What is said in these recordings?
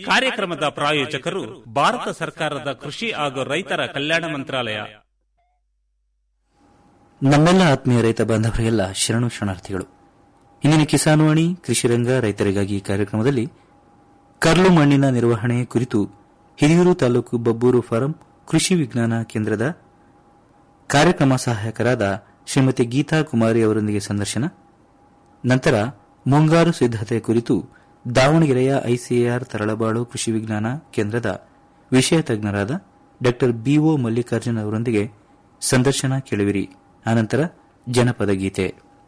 ಕಾರ್ಯಕ್ರಮದ ಪ್ರಾಯೋಜಕರು ಭಾರತ ಸರ್ಕಾರದ ಕೃಷಿ ಹಾಗೂ ರೈತರ ಕಲ್ಯಾಣ ಮಂತ್ರಾಲಯ ನಮ್ಮೆಲ್ಲ ಆತ್ಮೀಯ ರೈತ ಬಾಂಧವರಿಗೆಲ್ಲ ಶರಣು ಶರಣಾರ್ಥಿಗಳು ಇಂದಿನ ಕಿಸಾನ್ವಾಣಿ ಕೃಷಿರಂಗ ರೈತರಿಗಾಗಿ ಕಾರ್ಯಕ್ರಮದಲ್ಲಿ ಕರ್ಲು ಮಣ್ಣಿನ ನಿರ್ವಹಣೆ ಕುರಿತು ಹಿರಿಯೂರು ತಾಲೂಕು ಬಬ್ಬೂರು ಫಾರಂ ಕೃಷಿ ವಿಜ್ಞಾನ ಕೇಂದ್ರದ ಕಾರ್ಯಕ್ರಮ ಸಹಾಯಕರಾದ ಶ್ರೀಮತಿ ಗೀತಾ ಕುಮಾರಿ ಅವರೊಂದಿಗೆ ಸಂದರ್ಶನ ನಂತರ ಮುಂಗಾರು ಸಿದ್ದತೆ ಕುರಿತು ದಾವಣಗೆರೆಯ ಐಸಿಎಆರ್ ತರಳಬಾಳು ಕೃಷಿ ವಿಜ್ಞಾನ ಕೇಂದ್ರದ ವಿಷಯ ತಜ್ಞರಾದ ಡಾ ಬಿಒ ಮಲ್ಲಿಕಾರ್ಜುನ್ ಅವರೊಂದಿಗೆ ಸಂದರ್ಶನ ಕೇಳುವಿರಿ ಆನಂತರ ಜನಪದ ಗೀತೆ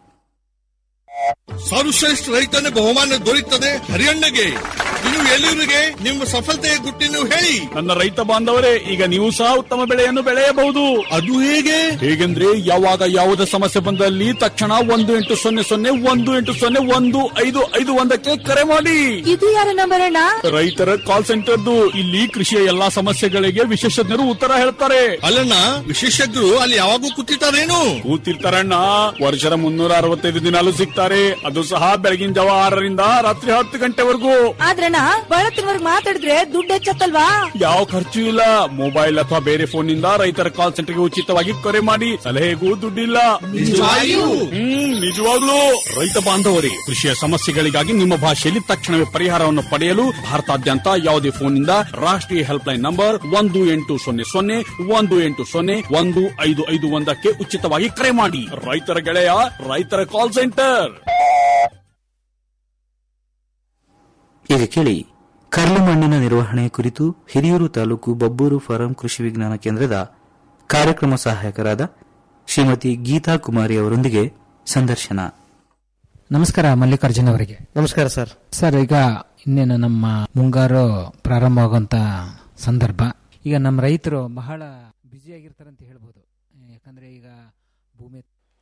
ಸರ್ವಶ್ರೇಷ್ಠ ರೈತನ ಬಹುಮಾನ ದೊರೆಯುತ್ತದೆ ಹರಿಯಣ್ಣಗೆ ಇನ್ನು ಎಲ್ಲಿವರಿಗೆ ನಿಮ್ಮ ಸಫಲತೆಯ ಗುಟ್ಟಿನ ಹೇಳಿ ನನ್ನ ರೈತ ಬಾಂಧವರೇ ಈಗ ನೀವು ಸಹ ಉತ್ತಮ ಬೆಳೆಯನ್ನು ಬೆಳೆಯಬಹುದು ಅದು ಹೇಗೆ ಹೇಗೆಂದ್ರೆ ಯಾವಾಗ ಯಾವುದೇ ಸಮಸ್ಯೆ ಬಂದಲ್ಲಿ ತಕ್ಷಣ ಒಂದು ಎಂಟು ಸೊನ್ನೆ ಸೊನ್ನೆ ಒಂದು ಎಂಟು ಸೊನ್ನೆ ಒಂದು ಐದು ಐದು ಒಂದಕ್ಕೆ ಕರೆ ಮಾಡಿ ಇದು ಯಾರ ನಂಬರ್ ಅಣ್ಣ ರೈತರ ಕಾಲ್ ಸೆಂಟರ್ದು ಇಲ್ಲಿ ಕೃಷಿಯ ಎಲ್ಲಾ ಸಮಸ್ಯೆಗಳಿಗೆ ವಿಶೇಷಜ್ಞರು ಉತ್ತರ ಹೇಳ್ತಾರೆ ಅಲ್ಲಣ್ಣ ವಿಶೇಷಜ್ಞರು ಅಲ್ಲಿ ಯಾವಾಗೂ ಕೂತಿರ್ತಾರೇನು ಕೂತಿರ್ತಾರಣ್ಣ ವರ್ಷದ ಮುನ್ನೂರ ಅರವತ್ತೈದು ದಿನಾಲು ಸಿಗ್ತಾರೆ ಅದು ಸಹ ಬೆಳಗಿನ ಜಾವ ಆರರಿಂದ ರಾತ್ರಿ ಹತ್ತು ಗಂಟೆವರೆಗೂ ಆದ್ರಣ್ಣ ಬಳತ್ತಿನವರ್ಗ್ ಮಾತಾಡಿದ್ರೆ ದುಡ್ಡು ಹೆಚ್ಚತ್ತಲ್ವಾ ಯಾವ ಖರ್ಚು ಇಲ್ಲ ಮೊಬೈಲ್ ಅಥವಾ ಬೇರೆ ಫೋನ್ ನಿಂದ ರೈತರ ಕಾಲ್ ಸೆಂಟರ್ಗೆ ಉಚಿತವಾಗಿ ಕರೆ ಮಾಡಿ ಸಲಹೆಗೂ ದುಡ್ಡಿಲ್ಲ ನಿಜವಾಗಿಯೂ? ಹ್ಮ್ ನಿಜವಾಗ್ಲೂ ರೈತ ಬಾಂಧವರೇ ಕೃಷಿಯ ಸಮಸ್ಯೆಗಳಿಗಾಗಿ ನಿಮ್ಮ ಭಾಷೆಯಲ್ಲಿ ತಕ್ಷಣವೇ ಪರಿಹಾರವನ್ನು ಪಡೆಯಲು ಭಾರತಾದ್ಯಂತ ಯಾವುದೇ ಫೋನ್ನಿಂದ ರಾಷ್ಟ್ರೀಯ ಹೆಲ್ಪ್ ಲೈನ್ ನಂಬರ್ ಒಂದು ಎಂಟು ಸೊನ್ನೆ ಸೊನ್ನೆ ಒಂದು ಎಂಟು ಸೊನ್ನೆ ಒಂದು ಐದು ಐದು ಒಂದಕ್ಕೆ ಉಚಿತವಾಗಿ ಕರೆ ಮಾಡಿ ರೈತರ ಗೆಳೆಯ ರೈತರ ಕಾಲ್ ಸೆಂಟರ್ ಈಗ ಕೇಳಿ ಕರ್ಲು ಮಣ್ಣಿನ ನಿರ್ವಹಣೆ ಕುರಿತು ಹಿರಿಯೂರು ತಾಲೂಕು ಬಬ್ಬೂರು ಫಾರಂ ಕೃಷಿ ವಿಜ್ಞಾನ ಕೇಂದ್ರದ ಕಾರ್ಯಕ್ರಮ ಸಹಾಯಕರಾದ ಶ್ರೀಮತಿ ಗೀತಾ ಕುಮಾರಿ ಅವರೊಂದಿಗೆ ಸಂದರ್ಶನ ನಮಸ್ಕಾರ ಮಲ್ಲಿಕಾರ್ಜುನ್ ಅವರಿಗೆ ನಮಸ್ಕಾರ ಸರ್ ಸರ್ ಈಗ ಇನ್ನೇನು ನಮ್ಮ ಮುಂಗಾರು ಪ್ರಾರಂಭವಾಗುವಂತ ಸಂದರ್ಭ ಈಗ ನಮ್ಮ ರೈತರು ಬಹಳ ಬ್ಯುಸಿಯಾಗಿರ್ತಾರೆ ಅಂತ ಹೇಳ್ಬೋದು ಯಾಕಂದ್ರೆ ಈಗ ಭೂಮಿ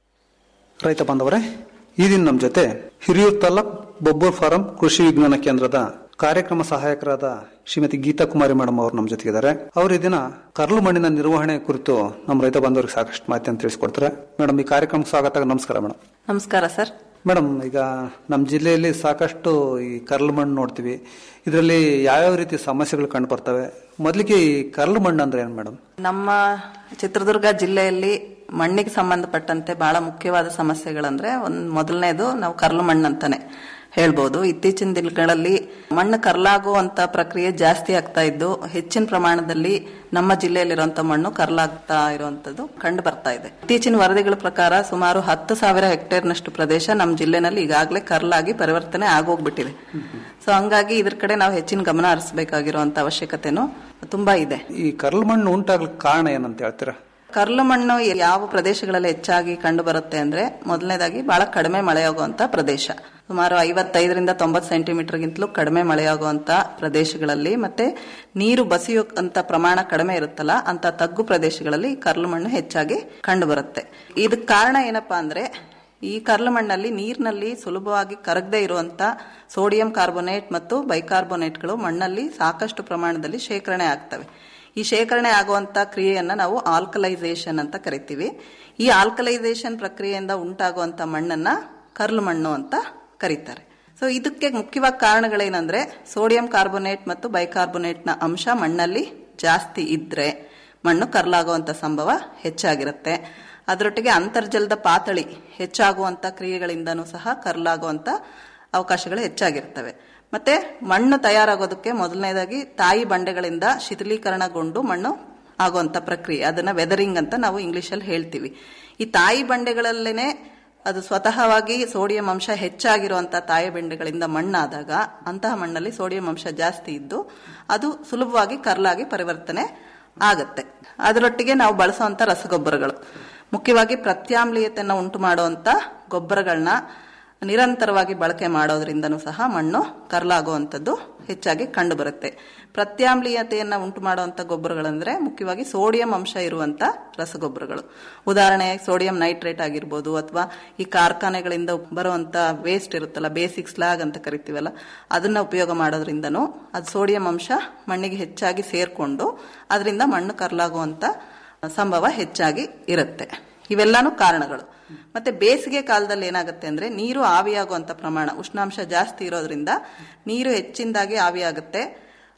ರೈತ ಬಾಂಧವರೇ ಈ ದಿನ ನಮ್ಮ ಜೊತೆ ಹಿರಿಯೂರು ತಾಲೂಕ್ ಬೊಬ್ಬೂರ್ ಫಾರಂ ಕೃಷಿ ವಿಜ್ಞಾನ ಕೇಂದ್ರದ ಕಾರ್ಯಕ್ರಮ ಸಹಾಯಕರಾದ ಶ್ರೀಮತಿ ಗೀತಾ ಕುಮಾರಿ ಮೇಡಮ್ ಅವರು ನಮ್ಮ ಜೊತೆಗಿದ್ದಾರೆ ಅವರು ಈ ದಿನ ಕರ್ಲು ಮಣ್ಣಿನ ನಿರ್ವಹಣೆ ಕುರಿತು ನಮ್ಮ ರೈತ ಬಾಂಧವರಿಗೆ ಸಾಕಷ್ಟು ಮಾಹಿತಿಯನ್ನು ತಿಳಿಸಿಕೊಡ್ತಾರೆ ಮೇಡಮ್ ಈ ಕಾರ್ಯಕ್ರಮಕ್ಕೆ ಸ್ವಾಗತ ನಮಸ್ಕಾರ ಮೇಡಮ್ ನಮಸ್ಕಾರ ಸರ್ ಮೇಡಮ್ ಈಗ ನಮ್ಮ ಜಿಲ್ಲೆಯಲ್ಲಿ ಸಾಕಷ್ಟು ಈ ಕರ್ಲು ಮಣ್ಣು ನೋಡ್ತೀವಿ ಇದರಲ್ಲಿ ಯಾವ್ಯಾವ ರೀತಿ ಸಮಸ್ಯೆಗಳು ಕಂಡು ಬರ್ತವೆ ಮೊದಲಿಗೆ ಈ ಕರ್ಲು ಮಣ್ಣು ಅಂದ್ರೆ ಏನು ಮೇಡಮ್ ನಮ್ಮ ಚಿತ್ರದುರ್ಗ ಜಿಲ್ಲೆಯಲ್ಲಿ ಮಣ್ಣಿಗೆ ಸಂಬಂಧಪಟ್ಟಂತೆ ಬಹಳ ಮುಖ್ಯವಾದ ಸಮಸ್ಯೆಗಳಂದ್ರೆ ಒಂದ್ ಮೊದಲನೇದು ನಾವು ಕರ್ಲು ಮಣ್ಣು ಅಂತಾನೆ ಹೇಳ್ಬೋದು ಇತ್ತೀಚಿನ ದಿನಗಳಲ್ಲಿ ಮಣ್ಣು ಕರ್ಲಾಗುವಂತ ಪ್ರಕ್ರಿಯೆ ಜಾಸ್ತಿ ಆಗ್ತಾ ಇದ್ದು ಹೆಚ್ಚಿನ ಪ್ರಮಾಣದಲ್ಲಿ ನಮ್ಮ ಜಿಲ್ಲೆಯಲ್ಲಿರುವಂತ ಮಣ್ಣು ಕರ್ಲಾಗ್ತಾ ಇರುವಂತದ್ದು ಕಂಡು ಬರ್ತಾ ಇದೆ ಇತ್ತೀಚಿನ ವರದಿಗಳ ಪ್ರಕಾರ ಸುಮಾರು ಹತ್ತು ಸಾವಿರ ಹೆಕ್ಟೇರ್ನಷ್ಟು ಪ್ರದೇಶ ನಮ್ಮ ಜಿಲ್ಲೆನಲ್ಲಿ ಈಗಾಗಲೇ ಕರ್ಲಾಗಿ ಪರಿವರ್ತನೆ ಆಗೋಗ್ಬಿಟ್ಟಿದೆ ಸೊ ಹಂಗಾಗಿ ಇದ್ರ ಕಡೆ ನಾವು ಹೆಚ್ಚಿನ ಗಮನ ಹರಿಸಬೇಕಾಗಿರುವಂತ ಅವಶ್ಯಕತೆನೂ ತುಂಬಾ ಇದೆ ಈ ಕರ್ಲು ಮಣ್ಣು ಉಂಟಾಗ್ಲಿಕ್ಕೆ ಕಾರಣ ಏನಂತ ಹೇಳ್ತೀರಾ ಕರ್ಲು ಮಣ್ಣು ಯಾವ ಪ್ರದೇಶಗಳಲ್ಲಿ ಹೆಚ್ಚಾಗಿ ಕಂಡು ಬರುತ್ತೆ ಅಂದ್ರೆ ಮೊದಲನೇದಾಗಿ ಬಹಳ ಕಡಿಮೆ ಮಳೆಯಾಗುವಂತ ಪ್ರದೇಶ ಸುಮಾರು ಐವತ್ತೈದರಿಂದ ತೊಂಬತ್ತು ಸೆಂಟಿಮೀಟರ್ಗಿಂತಲೂ ಕಡಿಮೆ ಮಳೆಯಾಗುವಂತ ಪ್ರದೇಶಗಳಲ್ಲಿ ಮತ್ತೆ ನೀರು ಬಸಿಯುವಂತ ಪ್ರಮಾಣ ಕಡಿಮೆ ಇರುತ್ತಲ್ಲ ಅಂತ ತಗ್ಗು ಪ್ರದೇಶಗಳಲ್ಲಿ ಈ ಕರ್ಲು ಮಣ್ಣು ಹೆಚ್ಚಾಗಿ ಕಂಡು ಬರುತ್ತೆ ಇದಕ್ಕೆ ಕಾರಣ ಏನಪ್ಪಾ ಅಂದ್ರೆ ಈ ಕರ್ಲು ಮಣ್ಣಲ್ಲಿ ನೀರಿನಲ್ಲಿ ಸುಲಭವಾಗಿ ಕರಗದೆ ಇರುವಂತ ಸೋಡಿಯಂ ಕಾರ್ಬೋನೇಟ್ ಮತ್ತು ಬೈಕಾರ್ಬೋನೇಟ್ಗಳು ಮಣ್ಣಲ್ಲಿ ಸಾಕಷ್ಟು ಪ್ರಮಾಣದಲ್ಲಿ ಶೇಖರಣೆ ಆಗ್ತವೆ ಈ ಶೇಖರಣೆ ಆಗುವಂತ ಕ್ರಿಯೆಯನ್ನ ನಾವು ಆಲ್ಕಲೈಸೇಷನ್ ಅಂತ ಕರಿತೀವಿ ಈ ಆಲ್ಕಲೈಸೇಷನ್ ಪ್ರಕ್ರಿಯೆಯಿಂದ ಉಂಟಾಗುವಂತ ಮಣ್ಣನ್ನ ಕರ್ಲು ಮಣ್ಣು ಅಂತ ಕರೀತಾರೆ ಸೊ ಇದಕ್ಕೆ ಮುಖ್ಯವಾಗಿ ಕಾರಣಗಳೇನಂದ್ರೆ ಸೋಡಿಯಂ ಕಾರ್ಬೋನೇಟ್ ಮತ್ತು ಬೈಕಾರ್ಬೋನೇಟ್ನ ಅಂಶ ಮಣ್ಣಲ್ಲಿ ಜಾಸ್ತಿ ಇದ್ರೆ ಮಣ್ಣು ಕರ್ಲಾಗುವಂತ ಸಂಭವ ಹೆಚ್ಚಾಗಿರುತ್ತೆ ಅದರೊಟ್ಟಿಗೆ ಅಂತರ್ಜಲದ ಪಾತಳಿ ಹೆಚ್ಚಾಗುವಂತ ಕ್ರಿಯೆಗಳಿಂದನೂ ಸಹ ಕರ್ಲಾಗುವಂತ ಅವಕಾಶಗಳು ಹೆಚ್ಚಾಗಿರ್ತವೆ ಮತ್ತೆ ಮಣ್ಣು ತಯಾರಾಗೋದಕ್ಕೆ ಮೊದಲನೇದಾಗಿ ತಾಯಿ ಬಂಡೆಗಳಿಂದ ಶಿಥಿಲೀಕರಣಗೊಂಡು ಮಣ್ಣು ಆಗುವಂತ ಪ್ರಕ್ರಿಯೆ ಅದನ್ನ ವೆದರಿಂಗ್ ಅಂತ ನಾವು ಇಂಗ್ಲಿಷಲ್ಲಿ ಹೇಳ್ತೀವಿ ಈ ತಾಯಿ ಬಂಡೆಗಳಲ್ಲೇನೆ ಅದು ಸ್ವತಃವಾಗಿ ಸೋಡಿಯಂ ಅಂಶ ಹೆಚ್ಚಾಗಿರುವಂತಹ ತಾಯಿ ಬಂಡೆಗಳಿಂದ ಮಣ್ಣಾದಾಗ ಅಂತಹ ಮಣ್ಣಲ್ಲಿ ಸೋಡಿಯಂ ಅಂಶ ಜಾಸ್ತಿ ಇದ್ದು ಅದು ಸುಲಭವಾಗಿ ಕರ್ಲಾಗಿ ಪರಿವರ್ತನೆ ಆಗತ್ತೆ ಅದರೊಟ್ಟಿಗೆ ನಾವು ಬಳಸುವಂತ ರಸಗೊಬ್ಬರಗಳು ಮುಖ್ಯವಾಗಿ ಪ್ರತ್ಯಾಮ್ಲೀಯತೆಯನ್ನು ಉಂಟು ಮಾಡುವಂತ ಗೊಬ್ಬರಗಳನ್ನ ನಿರಂತರವಾಗಿ ಬಳಕೆ ಮಾಡೋದ್ರಿಂದನೂ ಸಹ ಮಣ್ಣು ಕರ್ಲಾಗುವಂಥದ್ದು ಹೆಚ್ಚಾಗಿ ಕಂಡು ಬರುತ್ತೆ ಪ್ರತ್ಯಾಮ್ಲೀಯತೆಯನ್ನ ಉಂಟು ಮಾಡುವಂತ ಗೊಬ್ಬರಗಳಂದ್ರೆ ಮುಖ್ಯವಾಗಿ ಸೋಡಿಯಂ ಅಂಶ ಇರುವಂತ ರಸಗೊಬ್ಬರಗಳು ಉದಾಹರಣೆ ಸೋಡಿಯಂ ನೈಟ್ರೇಟ್ ಆಗಿರ್ಬೋದು ಅಥವಾ ಈ ಕಾರ್ಖಾನೆಗಳಿಂದ ಬರುವಂತ ವೇಸ್ಟ್ ಇರುತ್ತಲ್ಲ ಬೇಸಿಕ್ ಸ್ಲಾಗ್ ಅಂತ ಕರಿತೀವಲ್ಲ ಅದನ್ನ ಉಪಯೋಗ ಮಾಡೋದ್ರಿಂದನೂ ಅದು ಸೋಡಿಯಂ ಅಂಶ ಮಣ್ಣಿಗೆ ಹೆಚ್ಚಾಗಿ ಸೇರ್ಕೊಂಡು ಅದರಿಂದ ಮಣ್ಣು ಕರ್ಲಾಗುವಂತ ಸಂಭವ ಹೆಚ್ಚಾಗಿ ಇರುತ್ತೆ ಇವೆಲ್ಲಾನು ಕಾರಣಗಳು ಮತ್ತೆ ಬೇಸಿಗೆ ಕಾಲದಲ್ಲಿ ಏನಾಗುತ್ತೆ ಅಂದ್ರೆ ನೀರು ಆವಿಯಾಗುವಂತ ಪ್ರಮಾಣ ಉಷ್ಣಾಂಶ ಜಾಸ್ತಿ ಇರೋದ್ರಿಂದ ನೀರು ಹೆಚ್ಚಿನದಾಗಿ ಆವಿಯಾಗುತ್ತೆ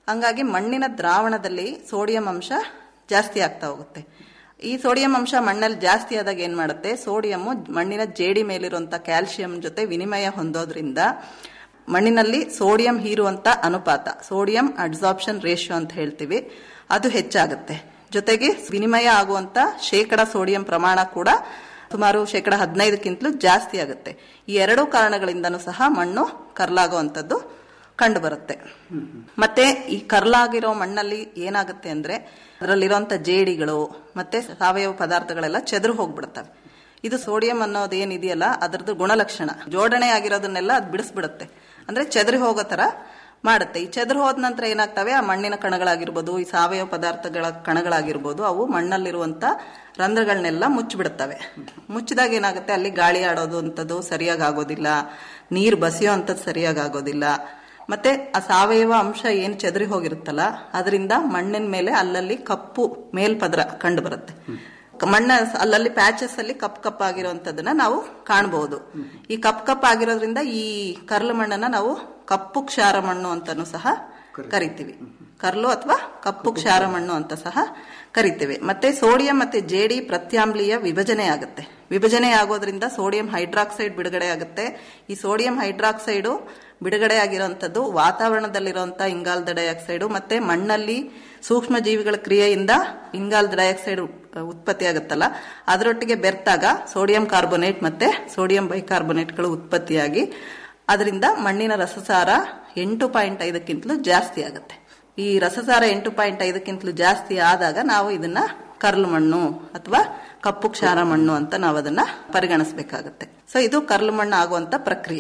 ಹಂಗಾಗಿ ಮಣ್ಣಿನ ದ್ರಾವಣದಲ್ಲಿ ಸೋಡಿಯಂ ಅಂಶ ಜಾಸ್ತಿ ಆಗ್ತಾ ಹೋಗುತ್ತೆ ಈ ಸೋಡಿಯಂ ಅಂಶ ಮಣ್ಣಲ್ಲಿ ಜಾಸ್ತಿ ಆದಾಗ ಏನ್ ಮಾಡುತ್ತೆ ಸೋಡಿಯಂ ಮಣ್ಣಿನ ಜೇಡಿ ಮೇಲಿರುವಂತ ಕ್ಯಾಲ್ಸಿಯಂ ಜೊತೆ ವಿನಿಮಯ ಹೊಂದೋದ್ರಿಂದ ಮಣ್ಣಿನಲ್ಲಿ ಸೋಡಿಯಂ ಹೀರುವಂತ ಅನುಪಾತ ಸೋಡಿಯಂ ಅಡ್ಸಾರ್ಪ್ಷನ್ ರೇಷಿಯೋ ಅಂತ ಹೇಳ್ತೀವಿ ಅದು ಹೆಚ್ಚಾಗುತ್ತೆ ಜೊತೆಗೆ ವಿನಿಮಯ ಆಗುವಂತ ಶೇಕಡ ಸೋಡಿಯಂ ಪ್ರಮಾಣ ಕೂಡ ಸುಮಾರು ಶೇಕಡ ಹದಿನೈದಕ್ಕಿಂತಲೂ ಜಾಸ್ತಿ ಆಗುತ್ತೆ ಈ ಎರಡೂ ಕಾರಣಗಳಿಂದನೂ ಸಹ ಮಣ್ಣು ಕರ್ಲಾಗುವಂಥದ್ದು ಕಂಡು ಬರುತ್ತೆ ಮತ್ತೆ ಈ ಕರ್ಲಾಗಿರೋ ಮಣ್ಣಲ್ಲಿ ಏನಾಗುತ್ತೆ ಅಂದ್ರೆ ಅದರಲ್ಲಿರುವಂತ ಜೇಡಿಗಳು ಮತ್ತೆ ಸಾವಯವ ಪದಾರ್ಥಗಳೆಲ್ಲ ಚೆದರು ಹೋಗ್ಬಿಡುತ್ತವೆ ಇದು ಸೋಡಿಯಂ ಅನ್ನೋದು ಏನಿದೆಯಲ್ಲ ಅದರದ್ದು ಗುಣಲಕ್ಷಣ ಜೋಡಣೆ ಆಗಿರೋದನ್ನೆಲ್ಲ ಅದು ಬಿಡಿಸ್ಬಿಡುತ್ತೆ ಅಂದ್ರೆ ಚೆದರಿ ಹೋಗೋ ತರ ಮಾಡುತ್ತೆ ಈ ಚೆದರು ಹೋದ ನಂತರ ಏನಾಗ್ತವೆ ಆ ಮಣ್ಣಿನ ಕಣಗಳಾಗಿರ್ಬೋದು ಈ ಸಾವಯವ ಪದಾರ್ಥಗಳ ಕಣಗಳಾಗಿರ್ಬೋದು ಅವು ಮಣ್ಣಲ್ಲಿರುವಂತ ರಂಧ್ರಗಳನ್ನೆಲ್ಲ ಮುಚ್ಚಿಬಿಡುತ್ತವೆ ಮುಚ್ಚಿದಾಗ ಏನಾಗುತ್ತೆ ಅಲ್ಲಿ ಗಾಳಿ ಆಡೋದು ಅಂತದ್ದು ಸರಿಯಾಗಿ ಆಗೋದಿಲ್ಲ ನೀರು ಬಸಿಯೋ ಅಂತದ್ದು ಸರಿಯಾಗಿ ಆಗೋದಿಲ್ಲ ಮತ್ತೆ ಆ ಸಾವಯವ ಅಂಶ ಏನ್ ಚೆದರಿ ಹೋಗಿರುತ್ತಲ್ಲ ಅದರಿಂದ ಮಣ್ಣಿನ ಮೇಲೆ ಅಲ್ಲಲ್ಲಿ ಕಪ್ಪು ಮೇಲ್ಪದ್ರ ಕಂಡು ಬರುತ್ತೆ ಮಣ್ಣ ಅಲ್ಲಲ್ಲಿ ಪ್ಯಾಚಸ್ ಅಲ್ಲಿ ಕಪ್ ಕಪ್ ಆಗಿರುವಂತದನ್ನ ನಾವು ಕಾಣಬಹುದು ಈ ಕಪ್ ಕಪ್ ಆಗಿರೋದ್ರಿಂದ ಈ ಕರ್ಲು ಮಣ್ಣನ್ನ ನಾವು ಕಪ್ಪು ಕ್ಷಾರ ಮಣ್ಣು ಅಂತಾನು ಸಹ ಕರಿತೀವಿ ಕರ್ಲು ಅಥವಾ ಕಪ್ಪು ಕ್ಷಾರ ಮಣ್ಣು ಅಂತ ಸಹ ಕರಿತೀವಿ ಮತ್ತೆ ಸೋಡಿಯಂ ಮತ್ತೆ ಜೇಡಿ ಪ್ರತ್ಯಾಮ್ಲೀಯ ವಿಭಜನೆ ಆಗುತ್ತೆ ವಿಭಜನೆ ಆಗೋದ್ರಿಂದ ಸೋಡಿಯಂ ಹೈಡ್ರಾಕ್ಸೈಡ್ ಬಿಡುಗಡೆ ಆಗುತ್ತೆ ಈ ಸೋಡಿಯಂ ಹೈಡ್ರಾಕ್ಸೈಡು ಬಿಡುಗಡೆ ಆಗಿರುವಂತದ್ದು ವಾತಾವರಣದಲ್ಲಿರುವಂತಹ ಇಂಗಾಲದ ಡೈಆಕ್ಸೈಡ್ ಮತ್ತೆ ಮಣ್ಣಲ್ಲಿ ಸೂಕ್ಷ್ಮ ಜೀವಿಗಳ ಕ್ರಿಯೆಯಿಂದ ಇಂಗಾಲದ ಡೈಆಕ್ಸೈಡ್ ಉತ್ಪತ್ತಿ ಆಗುತ್ತಲ್ಲ ಅದರೊಟ್ಟಿಗೆ ಬೆರ್ತಾಗ ಸೋಡಿಯಂ ಕಾರ್ಬೋನೇಟ್ ಮತ್ತೆ ಸೋಡಿಯಂ ಬೈಕಾರ್ಬೋನೇಟ್ಗಳು ಉತ್ಪತ್ತಿಯಾಗಿ ಅದರಿಂದ ಮಣ್ಣಿನ ರಸಸಾರ ಎಂಟು ಪಾಯಿಂಟ್ ಐದಕ್ಕಿಂತಲೂ ಜಾಸ್ತಿ ಆಗುತ್ತೆ ಈ ರಸಸಾರ ಎಂಟು ಪಾಯಿಂಟ್ ಐದಕ್ಕಿಂತಲೂ ಜಾಸ್ತಿ ಆದಾಗ ನಾವು ಇದನ್ನ ಕರ್ಲು ಮಣ್ಣು ಅಥವಾ ಕಪ್ಪು ಕ್ಷಾರ ಮಣ್ಣು ಅಂತ ನಾವು ಅದನ್ನ ಪರಿಗಣಿಸಬೇಕಾಗುತ್ತೆ ಸೊ ಇದು ಕರ್ಲು ಮಣ್ಣು ಆಗುವಂತ ಪ್ರಕ್ರಿಯೆ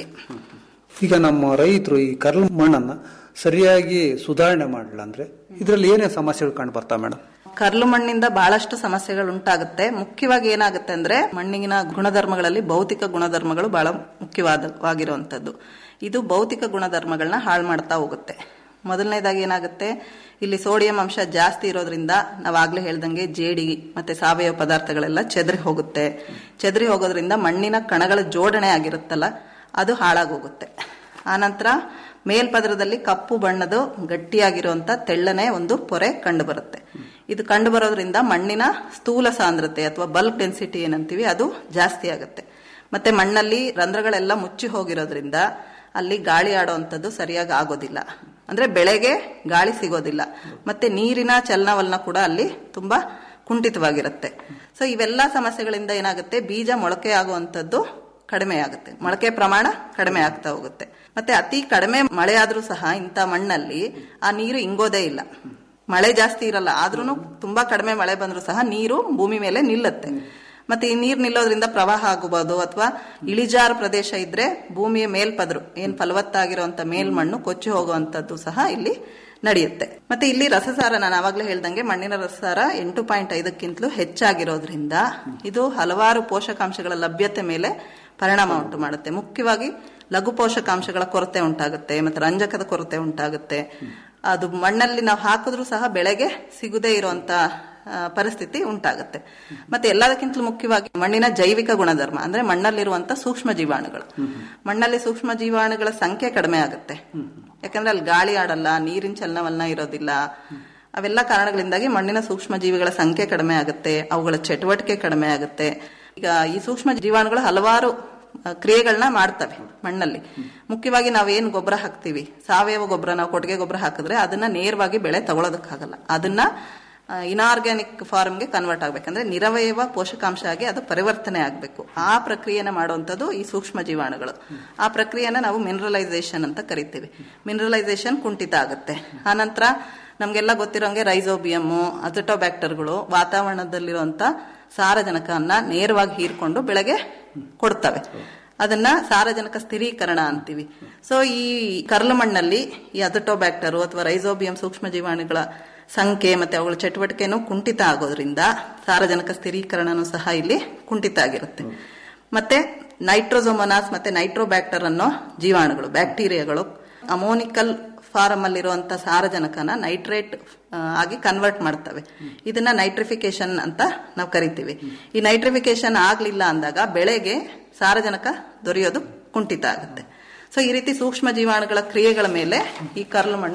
ಈಗ ನಮ್ಮ ರೈತರು ಈ ಕರ್ಲು ಮಣ್ಣನ್ನ ಸರಿಯಾಗಿ ಸುಧಾರಣೆ ಮಾಡಲಿಲ್ಲ ಅಂದ್ರೆ ಇದರಲ್ಲಿ ಏನೇ ಸಮಸ್ಯೆಗಳು ಕಂಡು ಬರ್ತಾವ ಮೇಡಮ್ ಕರ್ಲು ಮಣ್ಣಿಂದ ಬಹಳಷ್ಟು ಸಮಸ್ಯೆಗಳು ಉಂಟಾಗುತ್ತೆ ಮುಖ್ಯವಾಗಿ ಏನಾಗುತ್ತೆ ಅಂದ್ರೆ ಮಣ್ಣಿನ ಗುಣಧರ್ಮಗಳಲ್ಲಿ ಭೌತಿಕ ಗುಣಧರ್ಮಗಳು ಬಹಳ ಮುಖ್ಯವಾದವಾಗಿರುವಂತದ್ದು ಇದು ಭೌತಿಕ ಗುಣಧರ್ಮಗಳನ್ನ ಹಾಳು ಮಾಡ್ತಾ ಹೋಗುತ್ತೆ ಮೊದಲನೇದಾಗಿ ಏನಾಗುತ್ತೆ ಇಲ್ಲಿ ಸೋಡಿಯಂ ಅಂಶ ಜಾಸ್ತಿ ಇರೋದ್ರಿಂದ ನಾವಾಗ್ಲೇ ಹೇಳ್ದಂಗೆ ಜೇಡಿ ಮತ್ತೆ ಸಾವಯವ ಪದಾರ್ಥಗಳೆಲ್ಲ ಚೆದರಿ ಹೋಗುತ್ತೆ ಚೆದರಿ ಹೋಗೋದ್ರಿಂದ ಮಣ್ಣಿನ ಕಣಗಳ ಜೋಡಣೆ ಆಗಿರುತ್ತಲ್ಲ ಅದು ಹಾಳಾಗೋಗುತ್ತೆ ಆನಂತರ ಮೇಲ್ಪದರದಲ್ಲಿ ಕಪ್ಪು ಬಣ್ಣದ ಗಟ್ಟಿಯಾಗಿರುವಂತ ತೆಳ್ಳನೆ ಒಂದು ಪೊರೆ ಕಂಡು ಬರುತ್ತೆ ಇದು ಕಂಡು ಬರೋದ್ರಿಂದ ಮಣ್ಣಿನ ಸ್ಥೂಲ ಸಾಂದ್ರತೆ ಅಥವಾ ಬಲ್ಕ್ ಡೆನ್ಸಿಟಿ ಏನಂತೀವಿ ಅದು ಜಾಸ್ತಿ ಆಗುತ್ತೆ ಮತ್ತೆ ಮಣ್ಣಲ್ಲಿ ರಂಧ್ರಗಳೆಲ್ಲ ಮುಚ್ಚಿ ಹೋಗಿರೋದ್ರಿಂದ ಅಲ್ಲಿ ಗಾಳಿ ಆಡುವಂಥದ್ದು ಸರಿಯಾಗಿ ಆಗೋದಿಲ್ಲ ಅಂದ್ರೆ ಬೆಳೆಗೆ ಗಾಳಿ ಸಿಗೋದಿಲ್ಲ ಮತ್ತೆ ನೀರಿನ ಚಲನವಲನ ಕೂಡ ಅಲ್ಲಿ ತುಂಬಾ ಕುಂಠಿತವಾಗಿರುತ್ತೆ ಸೊ ಇವೆಲ್ಲ ಸಮಸ್ಯೆಗಳಿಂದ ಏನಾಗುತ್ತೆ ಬೀಜ ಮೊಳಕೆ ಆಗುವಂಥದ್ದು ಕಡಿಮೆ ಆಗುತ್ತೆ ಮೊಳಕೆ ಪ್ರಮಾಣ ಕಡಿಮೆ ಆಗ್ತಾ ಹೋಗುತ್ತೆ ಮತ್ತೆ ಅತಿ ಕಡಿಮೆ ಮಳೆ ಆದ್ರೂ ಸಹ ಇಂಥ ಮಣ್ಣಲ್ಲಿ ಆ ನೀರು ಇಂಗೋದೇ ಇಲ್ಲ ಮಳೆ ಜಾಸ್ತಿ ಇರಲ್ಲ ಆದ್ರೂ ತುಂಬಾ ಕಡಿಮೆ ಮಳೆ ಬಂದ್ರೂ ಸಹ ನೀರು ಭೂಮಿ ಮೇಲೆ ನಿಲ್ಲುತ್ತೆ ಮತ್ತೆ ಈ ನೀರ್ ನಿಲ್ಲೋದ್ರಿಂದ ಪ್ರವಾಹ ಆಗಬಹುದು ಅಥವಾ ಇಳಿಜಾರು ಪ್ರದೇಶ ಇದ್ರೆ ಭೂಮಿಯ ಮೇಲ್ಪದ್ರು ಏನ್ ಫಲವತ್ತಾಗಿರುವಂತ ಮೇಲ್ಮಣ್ಣು ಕೊಚ್ಚಿ ಹೋಗುವಂತದ್ದು ಸಹ ಇಲ್ಲಿ ನಡೆಯುತ್ತೆ ಮತ್ತೆ ಇಲ್ಲಿ ರಸಸಾರ ನಾನು ಆವಾಗಲೇ ಹೇಳ್ದಂಗೆ ಮಣ್ಣಿನ ರಸಸಾರ ಎಂಟು ಪಾಯಿಂಟ್ ಐದಕ್ಕಿಂತಲೂ ಹೆಚ್ಚಾಗಿರೋದ್ರಿಂದ ಇದು ಹಲವಾರು ಪೋಷಕಾಂಶಗಳ ಲಭ್ಯತೆ ಮೇಲೆ ಪರಿಣಾಮ ಉಂಟು ಮಾಡುತ್ತೆ ಮುಖ್ಯವಾಗಿ ಲಘು ಪೋಷಕಾಂಶಗಳ ಕೊರತೆ ಉಂಟಾಗುತ್ತೆ ಮತ್ತೆ ರಂಜಕದ ಕೊರತೆ ಉಂಟಾಗುತ್ತೆ ಅದು ಮಣ್ಣಲ್ಲಿ ನಾವು ಹಾಕಿದ್ರೂ ಸಹ ಬೆಳೆಗೆ ಸಿಗದೇ ಇರುವಂತ ಪರಿಸ್ಥಿತಿ ಉಂಟಾಗುತ್ತೆ ಮತ್ತೆ ಎಲ್ಲದಕ್ಕಿಂತಲೂ ಮುಖ್ಯವಾಗಿ ಮಣ್ಣಿನ ಜೈವಿಕ ಗುಣಧರ್ಮ ಅಂದ್ರೆ ಮಣ್ಣಲ್ಲಿರುವಂತ ಸೂಕ್ಷ್ಮ ಜೀವಾಣುಗಳು ಮಣ್ಣಲ್ಲಿ ಸೂಕ್ಷ್ಮ ಜೀವಾಣುಗಳ ಸಂಖ್ಯೆ ಕಡಿಮೆ ಆಗುತ್ತೆ ಯಾಕಂದ್ರೆ ಅಲ್ಲಿ ಗಾಳಿ ಆಡಲ್ಲ ನೀರಿನ ಚಲನವಲನ ಇರೋದಿಲ್ಲ ಅವೆಲ್ಲ ಕಾರಣಗಳಿಂದಾಗಿ ಮಣ್ಣಿನ ಸೂಕ್ಷ್ಮ ಜೀವಿಗಳ ಸಂಖ್ಯೆ ಕಡಿಮೆ ಆಗುತ್ತೆ ಅವುಗಳ ಚಟುವಟಿಕೆ ಕಡಿಮೆ ಆಗುತ್ತೆ ಈಗ ಈ ಸೂಕ್ಷ್ಮ ಜೀವಾಣುಗಳು ಹಲವಾರು ಕ್ರಿಯೆಗಳನ್ನ ಮಾಡ್ತವೆ ಮಣ್ಣಲ್ಲಿ ಮುಖ್ಯವಾಗಿ ನಾವೇನ್ ಗೊಬ್ಬರ ಹಾಕ್ತಿವಿ ಸಾವಯವ ಗೊಬ್ಬರ ನಾವು ಕೊಟ್ಟಿಗೆ ಗೊಬ್ಬರ ಹಾಕಿದ್ರೆ ಅದನ್ನ ನೇರವಾಗಿ ಬೆಳೆ ತಗೊಳೋದಕ್ಕಾಗಲ್ಲ ಅದನ್ನ ಇನಾರ್ಗ್ಯಾನಿಕ್ ಫಾರ್ಮ್ಗೆ ಕನ್ವರ್ಟ್ ಆಗ್ಬೇಕಂದ್ರೆ ನಿರವಯವ ಪೋಷಕಾಂಶ ಆಗಿ ಅದು ಪರಿವರ್ತನೆ ಆಗಬೇಕು ಆ ಪ್ರಕ್ರಿಯೆನ ಮಾಡುವಂಥದ್ದು ಈ ಸೂಕ್ಷ್ಮ ಜೀವಾಣುಗಳು ಆ ಪ್ರಕ್ರಿಯೆನ ನಾವು ಮಿನರಲೈಸೇಷನ್ ಅಂತ ಕರಿತೀವಿ ಮಿನರಲೈಸೇಷನ್ ಕುಂಠಿತ ಆಗುತ್ತೆ ಆನಂತರ ನಮ್ಗೆಲ್ಲ ಗೊತ್ತಿರೋಂಗೆ ರೈಸೋಬಿಯಮ್ಮು ಅಜಟೋಬ್ಯಾಕ್ಟರ್ಗಳು ವಾತಾವರಣದಲ್ಲಿರುವಂತ ಸಾರಜನಕವನ್ನ ನೇರವಾಗಿ ಹೀರ್ಕೊಂಡು ಬೆಳೆಗೆ ಕೊಡ್ತವೆ ಅದನ್ನ ಸಾರಜನಕ ಸ್ಥಿರೀಕರಣ ಅಂತೀವಿ ಸೊ ಈ ಕರ್ಲು ಮಣ್ಣಲ್ಲಿ ಈ ಅಜಟೋಬ್ಯಾಕ್ಟರು ಅಥವಾ ರೈಸೋಬಿಯಂ ಸೂಕ್ಷ್ಮ ಜೀವಾಣುಗಳ ಸಂಖ್ಯೆ ಮತ್ತೆ ಅವುಗಳ ಚಟುವಟಿಕೆನೂ ಕುಂಠಿತ ಆಗೋದ್ರಿಂದ ಸಾರಜನಕ ಸ್ಥಿರೀಕರಣನೂ ಸಹ ಇಲ್ಲಿ ಕುಂಠಿತ ಆಗಿರುತ್ತೆ ಮತ್ತೆ ನೈಟ್ರೋಸೋಮನಾಸ್ ಮತ್ತೆ ನೈಟ್ರೋಬ್ಯಾಕ್ಟರ್ ಅನ್ನೋ ಜೀವಾಣುಗಳು ಬ್ಯಾಕ್ಟೀರಿಯಾಗಳು ಅಮೋನಿಕಲ್ ಫಾರಮ್ ಅಲ್ಲಿರುವಂತ ಸಾರಜನಕನ ನೈಟ್ರೇಟ್ ಆಗಿ ಕನ್ವರ್ಟ್ ಮಾಡ್ತವೆ ಇದನ್ನ ನೈಟ್ರಿಫಿಕೇಶನ್ ಅಂತ ನಾವು ಕರಿತೀವಿ ಈ ನೈಟ್ರಿಫಿಕೇಶನ್ ಆಗ್ಲಿಲ್ಲ ಅಂದಾಗ ಬೆಳೆಗೆ ಸಾರಜನಕ ದೊರೆಯೋದು ಕುಂಠಿತ ಆಗುತ್ತೆ ಸೊ ಈ ರೀತಿ ಸೂಕ್ಷ್ಮ ಜೀವಾಣುಗಳ ಕ್ರಿಯೆಗಳ ಮೇಲೆ ಈ ಕರ್ಲು ಮಣ್ಣು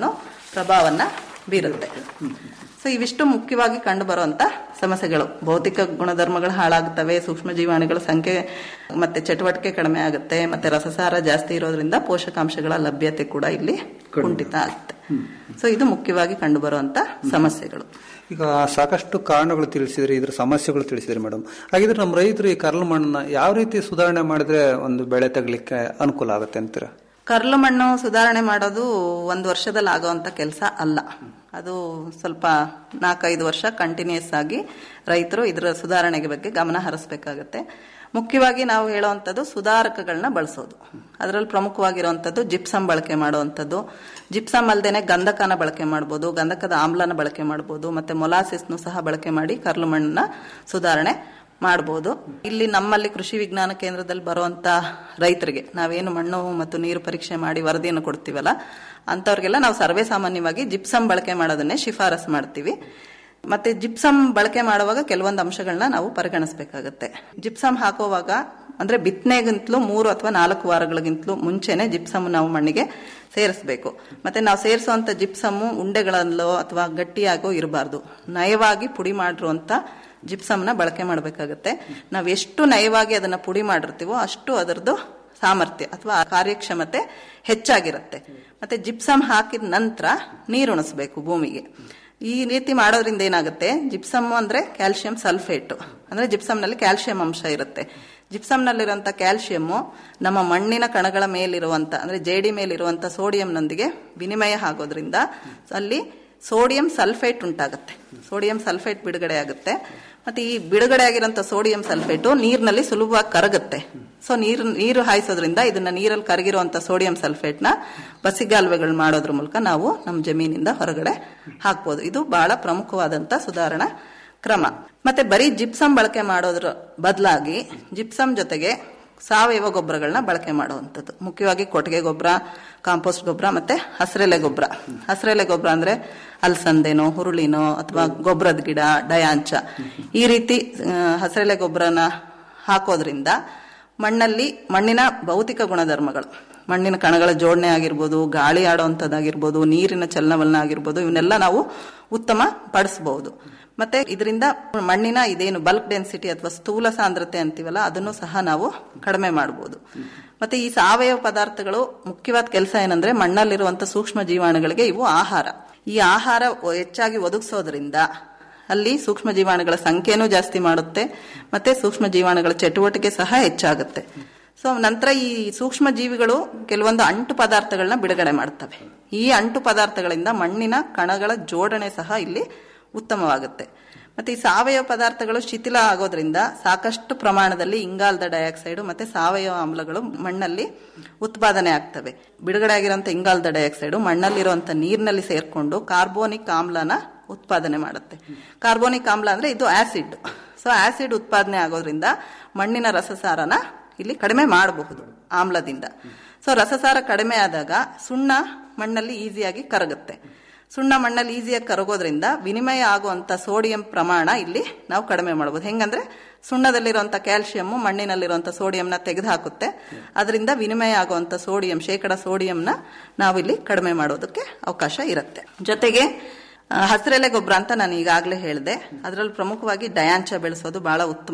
ಪ್ರಭಾವನ್ನ ಬೀರುತ್ತೆ ಸೊ ಇವಿಷ್ಟು ಮುಖ್ಯವಾಗಿ ಕಂಡು ಬರುವಂತ ಸಮಸ್ಯೆಗಳು ಭೌತಿಕ ಗುಣಧರ್ಮಗಳು ಹಾಳಾಗುತ್ತವೆ ಸೂಕ್ಷ್ಮ ಜೀವಾಣುಗಳ ಸಂಖ್ಯೆ ಮತ್ತೆ ಚಟುವಟಿಕೆ ಕಡಿಮೆ ಆಗುತ್ತೆ ಮತ್ತೆ ರಸಸಾರ ಜಾಸ್ತಿ ಇರೋದ್ರಿಂದ ಪೋಷಕಾಂಶಗಳ ಲಭ್ಯತೆ ಕೂಡ ಇಲ್ಲಿ ಕುಂಠಿತ ಆಗುತ್ತೆ ಸೊ ಇದು ಮುಖ್ಯವಾಗಿ ಕಂಡು ಬರುವಂತ ಸಮಸ್ಯೆಗಳು ಈಗ ಸಾಕಷ್ಟು ಕಾರಣಗಳು ತಿಳಿಸಿದ್ರಿ ಇದ್ರ ಸಮಸ್ಯೆಗಳು ತಿಳಿಸಿದ್ರಿ ಮೇಡಮ್ ಹಾಗಿದ್ರೆ ನಮ್ಮ ರೈತರು ಈ ಕರ್ಲ್ ಮಣ್ಣನ್ನ ಯಾವ ರೀತಿ ಸುಧಾರಣೆ ಮಾಡಿದ್ರೆ ಒಂದು ಬೆಳೆ ತಗಲಿಕ್ಕೆ ಅನುಕೂಲ ಆಗುತ್ತೆ ಅಂತೀರಾ ಕರ್ಲು ಮಣ್ಣು ಸುಧಾರಣೆ ಮಾಡೋದು ಒಂದು ವರ್ಷದಲ್ಲಿ ಆಗುವಂತ ಕೆಲಸ ಅಲ್ಲ ಅದು ಸ್ವಲ್ಪ ನಾಲ್ಕೈದು ವರ್ಷ ಕಂಟಿನ್ಯೂಸ್ ಆಗಿ ರೈತರು ಇದರ ಸುಧಾರಣೆಗೆ ಬಗ್ಗೆ ಗಮನ ಹರಿಸಬೇಕಾಗತ್ತೆ ಮುಖ್ಯವಾಗಿ ನಾವು ಹೇಳುವಂಥದ್ದು ಸುಧಾರಕಗಳನ್ನ ಬಳಸೋದು ಅದರಲ್ಲಿ ಪ್ರಮುಖವಾಗಿರುವಂಥದ್ದು ಜಿಪ್ಸಮ್ ಬಳಕೆ ಮಾಡುವಂಥದ್ದು ಜಿಪ್ಸಮ್ ಅಲ್ಲದೆ ಗಂಧಕನ ಬಳಕೆ ಮಾಡ್ಬೋದು ಗಂಧಕದ ಆಮ್ಲನ ಬಳಕೆ ಮಾಡ್ಬೋದು ಮತ್ತೆ ಮೊಲಾಸಿಸ್ನು ಸಹ ಬಳಕೆ ಮಾಡಿ ಕರ್ಲು ಮಣ್ಣನ್ನ ಸುಧಾರಣೆ ಮಾಡಬಹುದು ಇಲ್ಲಿ ನಮ್ಮಲ್ಲಿ ಕೃಷಿ ವಿಜ್ಞಾನ ಕೇಂದ್ರದಲ್ಲಿ ಬರುವಂತ ರೈತರಿಗೆ ನಾವೇನು ಮಣ್ಣು ಮತ್ತು ನೀರು ಪರೀಕ್ಷೆ ಮಾಡಿ ವರದಿಯನ್ನು ಕೊಡ್ತೀವಲ್ಲ ಅಂತವ್ರಿಗೆಲ್ಲ ನಾವು ಸರ್ವೇ ಸಾಮಾನ್ಯವಾಗಿ ಜಿಪ್ಸಮ್ ಬಳಕೆ ಮಾಡೋದನ್ನೇ ಶಿಫಾರಸ್ ಮಾಡ್ತೀವಿ ಮತ್ತೆ ಜಿಪ್ಸಮ್ ಬಳಕೆ ಮಾಡುವಾಗ ಕೆಲವೊಂದು ಅಂಶಗಳನ್ನ ನಾವು ಪರಿಗಣಿಸಬೇಕಾಗತ್ತೆ ಜಿಪ್ಸಮ್ ಹಾಕುವಾಗ ಅಂದ್ರೆ ಬಿತ್ತನೆಗಿಂತಲೂ ಮೂರು ಅಥವಾ ನಾಲ್ಕು ವಾರಗಳಿಗಿಂತಲೂ ಮುಂಚೆನೆ ಜಿಪ್ಸಮ್ ನಾವು ಮಣ್ಣಿಗೆ ಸೇರಿಸಬೇಕು ಮತ್ತೆ ನಾವು ಸೇರಿಸುವಂತ ಜಿಪ್ಸಮ್ಮು ಉಂಡೆಗಳಲ್ಲೋ ಅಥವಾ ಗಟ್ಟಿಯಾಗೋ ಇರಬಾರ್ದು ನಯವಾಗಿ ಪುಡಿ ಮಾಡಿರುವಂತ ಜಿಪ್ಸಮ್ನ ಬಳಕೆ ಮಾಡಬೇಕಾಗತ್ತೆ ನಾವು ಎಷ್ಟು ನಯವಾಗಿ ಅದನ್ನ ಪುಡಿ ಮಾಡಿರ್ತೀವೋ ಅಷ್ಟು ಅದರದ್ದು ಸಾಮರ್ಥ್ಯ ಅಥವಾ ಕಾರ್ಯಕ್ಷಮತೆ ಹೆಚ್ಚಾಗಿರುತ್ತೆ ಮತ್ತೆ ಜಿಪ್ಸಮ್ ಹಾಕಿದ ನಂತರ ನೀರುಣಿಸ್ಬೇಕು ಭೂಮಿಗೆ ಈ ರೀತಿ ಮಾಡೋದ್ರಿಂದ ಏನಾಗುತ್ತೆ ಜಿಪ್ಸಮ್ ಅಂದ್ರೆ ಕ್ಯಾಲ್ಸಿಯಂ ಸಲ್ಫೇಟ್ ಅಂದ್ರೆ ಜಿಪ್ಸಮ್ನಲ್ಲಿ ಕ್ಯಾಲ್ಸಿಯಂ ಅಂಶ ಇರುತ್ತೆ ಜಿಪ್ಸಮ್ನಲ್ಲಿರುವಂತ ಕ್ಯಾಲ್ಸಿಯಂ ನಮ್ಮ ಮಣ್ಣಿನ ಕಣಗಳ ಮೇಲಿರುವಂತ ಅಂದ್ರೆ ಜೇಡಿ ಮೇಲಿರುವಂತ ಸೋಡಿಯಂನೊಂದಿಗೆ ವಿನಿಮಯ ಆಗೋದ್ರಿಂದ ಅಲ್ಲಿ ಸೋಡಿಯಂ ಸಲ್ಫೇಟ್ ಉಂಟಾಗುತ್ತೆ ಸೋಡಿಯಂ ಸಲ್ಫೇಟ್ ಬಿಡುಗಡೆ ಆಗುತ್ತೆ ಮತ್ತೆ ಈ ಬಿಡುಗಡೆ ಆಗಿರೋಂಥ ಸೋಡಿಯಂ ಸಲ್ಫೇಟು ನೀರಿನಲ್ಲಿ ಸುಲಭವಾಗಿ ಕರಗುತ್ತೆ ಸೊ ನೀರು ನೀರು ಹಾಯಿಸೋದ್ರಿಂದ ಇದನ್ನ ನೀರಲ್ಲಿ ಕರಗಿರುವಂತ ಸೋಡಿಯಂ ಸಲ್ಫೇಟ್ನ ಬಸಿಗಾಲುವೆಗಳು ಮಾಡೋದ್ರ ಮೂಲಕ ನಾವು ನಮ್ಮ ಜಮೀನಿಂದ ಹೊರಗಡೆ ಹಾಕ್ಬೋದು ಇದು ಬಹಳ ಪ್ರಮುಖವಾದಂತ ಸುಧಾರಣಾ ಕ್ರಮ ಮತ್ತೆ ಬರೀ ಜಿಪ್ಸಮ್ ಬಳಕೆ ಮಾಡೋದ್ರ ಬದಲಾಗಿ ಜಿಪ್ಸಮ್ ಜೊತೆಗೆ ಸಾವಯವ ಗೊಬ್ಬರಗಳನ್ನ ಬಳಕೆ ಮಾಡುವಂಥದ್ದು ಮುಖ್ಯವಾಗಿ ಕೊಟ್ಟಿಗೆ ಗೊಬ್ಬರ ಕಾಂಪೋಸ್ಟ್ ಗೊಬ್ಬರ ಮತ್ತೆ ಹಸಿರೆಲೆ ಗೊಬ್ಬರ ಹಸಿರೆಲೆ ಗೊಬ್ಬರ ಅಂದ್ರೆ ಅಲಸಂದೆನೋ ಹುರುಳಿನೋ ಅಥವಾ ಗೊಬ್ಬರದ ಗಿಡ ಡಯಾಂಚ ಈ ರೀತಿ ಹಸಿರೆಲೆ ಗೊಬ್ಬರನ ಹಾಕೋದ್ರಿಂದ ಮಣ್ಣಲ್ಲಿ ಮಣ್ಣಿನ ಭೌತಿಕ ಗುಣಧರ್ಮಗಳು ಮಣ್ಣಿನ ಕಣಗಳ ಜೋಡಣೆ ಆಗಿರ್ಬೋದು ಗಾಳಿ ಆಡುವಂಥದ್ದಾಗಿರ್ಬೋದು ನೀರಿನ ಚಲನವಲನ ಆಗಿರ್ಬೋದು ಇವನ್ನೆಲ್ಲ ನಾವು ಉತ್ತಮ ಪಡಿಸಬಹುದು ಮತ್ತೆ ಇದರಿಂದ ಮಣ್ಣಿನ ಇದೇನು ಬಲ್ಕ್ ಡೆನ್ಸಿಟಿ ಅಥವಾ ಸ್ಥೂಲ ಸಾಂದ್ರತೆ ಅಂತೀವಲ್ಲ ಅದನ್ನು ಸಹ ನಾವು ಕಡಿಮೆ ಮಾಡಬಹುದು ಮತ್ತೆ ಈ ಸಾವಯವ ಪದಾರ್ಥಗಳು ಮುಖ್ಯವಾದ ಕೆಲಸ ಏನಂದ್ರೆ ಮಣ್ಣಲ್ಲಿರುವಂತ ಸೂಕ್ಷ್ಮ ಜೀವಾಣುಗಳಿಗೆ ಇವು ಆಹಾರ ಈ ಆಹಾರ ಹೆಚ್ಚಾಗಿ ಒದಗಿಸೋದ್ರಿಂದ ಅಲ್ಲಿ ಸೂಕ್ಷ್ಮ ಜೀವಾಣುಗಳ ಸಂಖ್ಯೆನೂ ಜಾಸ್ತಿ ಮಾಡುತ್ತೆ ಮತ್ತೆ ಸೂಕ್ಷ್ಮ ಜೀವಾಣುಗಳ ಚಟುವಟಿಕೆ ಸಹ ಹೆಚ್ಚಾಗುತ್ತೆ ಸೊ ನಂತರ ಈ ಸೂಕ್ಷ್ಮ ಜೀವಿಗಳು ಕೆಲವೊಂದು ಅಂಟು ಪದಾರ್ಥಗಳನ್ನ ಬಿಡುಗಡೆ ಮಾಡ್ತವೆ ಈ ಅಂಟು ಪದಾರ್ಥಗಳಿಂದ ಮಣ್ಣಿನ ಕಣಗಳ ಜೋಡಣೆ ಸಹ ಇಲ್ಲಿ ಉತ್ತಮವಾಗುತ್ತೆ ಮತ್ತೆ ಈ ಸಾವಯವ ಪದಾರ್ಥಗಳು ಶಿಥಿಲ ಆಗೋದ್ರಿಂದ ಸಾಕಷ್ಟು ಪ್ರಮಾಣದಲ್ಲಿ ಇಂಗಾಲದ ಡೈಆಕ್ಸೈಡ್ ಮತ್ತೆ ಸಾವಯವ ಆಮ್ಲಗಳು ಮಣ್ಣಲ್ಲಿ ಉತ್ಪಾದನೆ ಆಗ್ತವೆ ಬಿಡುಗಡೆ ಆಗಿರುವಂತ ಇಂಗಾಲದ ಡೈಆಕ್ಸೈಡ್ ಮಣ್ಣಲ್ಲಿರುವಂತ ನೀರಿನಲ್ಲಿ ಸೇರ್ಕೊಂಡು ಕಾರ್ಬೋನಿಕ್ ಆಮ್ಲನ ಉತ್ಪಾದನೆ ಮಾಡುತ್ತೆ ಕಾರ್ಬೋನಿಕ್ ಆಮ್ಲ ಅಂದ್ರೆ ಇದು ಆಸಿಡ್ ಸೊ ಆಸಿಡ್ ಉತ್ಪಾದನೆ ಆಗೋದ್ರಿಂದ ಮಣ್ಣಿನ ರಸಸಾರನ ಇಲ್ಲಿ ಕಡಿಮೆ ಮಾಡಬಹುದು ಆಮ್ಲದಿಂದ ಸೊ ರಸಸಾರ ಕಡಿಮೆ ಆದಾಗ ಸುಣ್ಣ ಮಣ್ಣಲ್ಲಿ ಈಸಿಯಾಗಿ ಕರಗುತ್ತೆ ಸುಣ್ಣ ಮಣ್ಣಲ್ಲಿ ಈಸಿಯಾಗಿ ಕರಗೋದ್ರಿಂದ ವಿನಿಮಯ ಆಗುವಂತ ಸೋಡಿಯಂ ಪ್ರಮಾಣ ಇಲ್ಲಿ ನಾವು ಕಡಿಮೆ ಮಾಡಬಹುದು ಹೆಂಗಂದ್ರೆ ಸುಣ್ಣದಲ್ಲಿರುವಂತ ಕ್ಯಾಲ್ಸಿಯಂ ಮಣ್ಣಿನಲ್ಲಿರುವಂತ ಸೋಡಿಯಂನ ತೆಗೆದುಹಾಕುತ್ತೆ ಅದರಿಂದ ವಿನಿಮಯ ಆಗುವಂತ ಸೋಡಿಯಂ ಶೇಕಡ ಸೋಡಿಯಂನ ನಾವಿಲ್ಲಿ ಕಡಿಮೆ ಮಾಡೋದಕ್ಕೆ ಅವಕಾಶ ಇರುತ್ತೆ ಜೊತೆಗೆ ಹಸಿರೆಲೆ ಗೊಬ್ಬರ ಅಂತ ನಾನು ಈಗಾಗಲೇ ಹೇಳಿದೆ ಅದರಲ್ಲಿ ಪ್ರಮುಖವಾಗಿ ಡಯಾಂಚ ಬೆಳೆಸೋದು ಬಹಳ ಉತ್ತಮ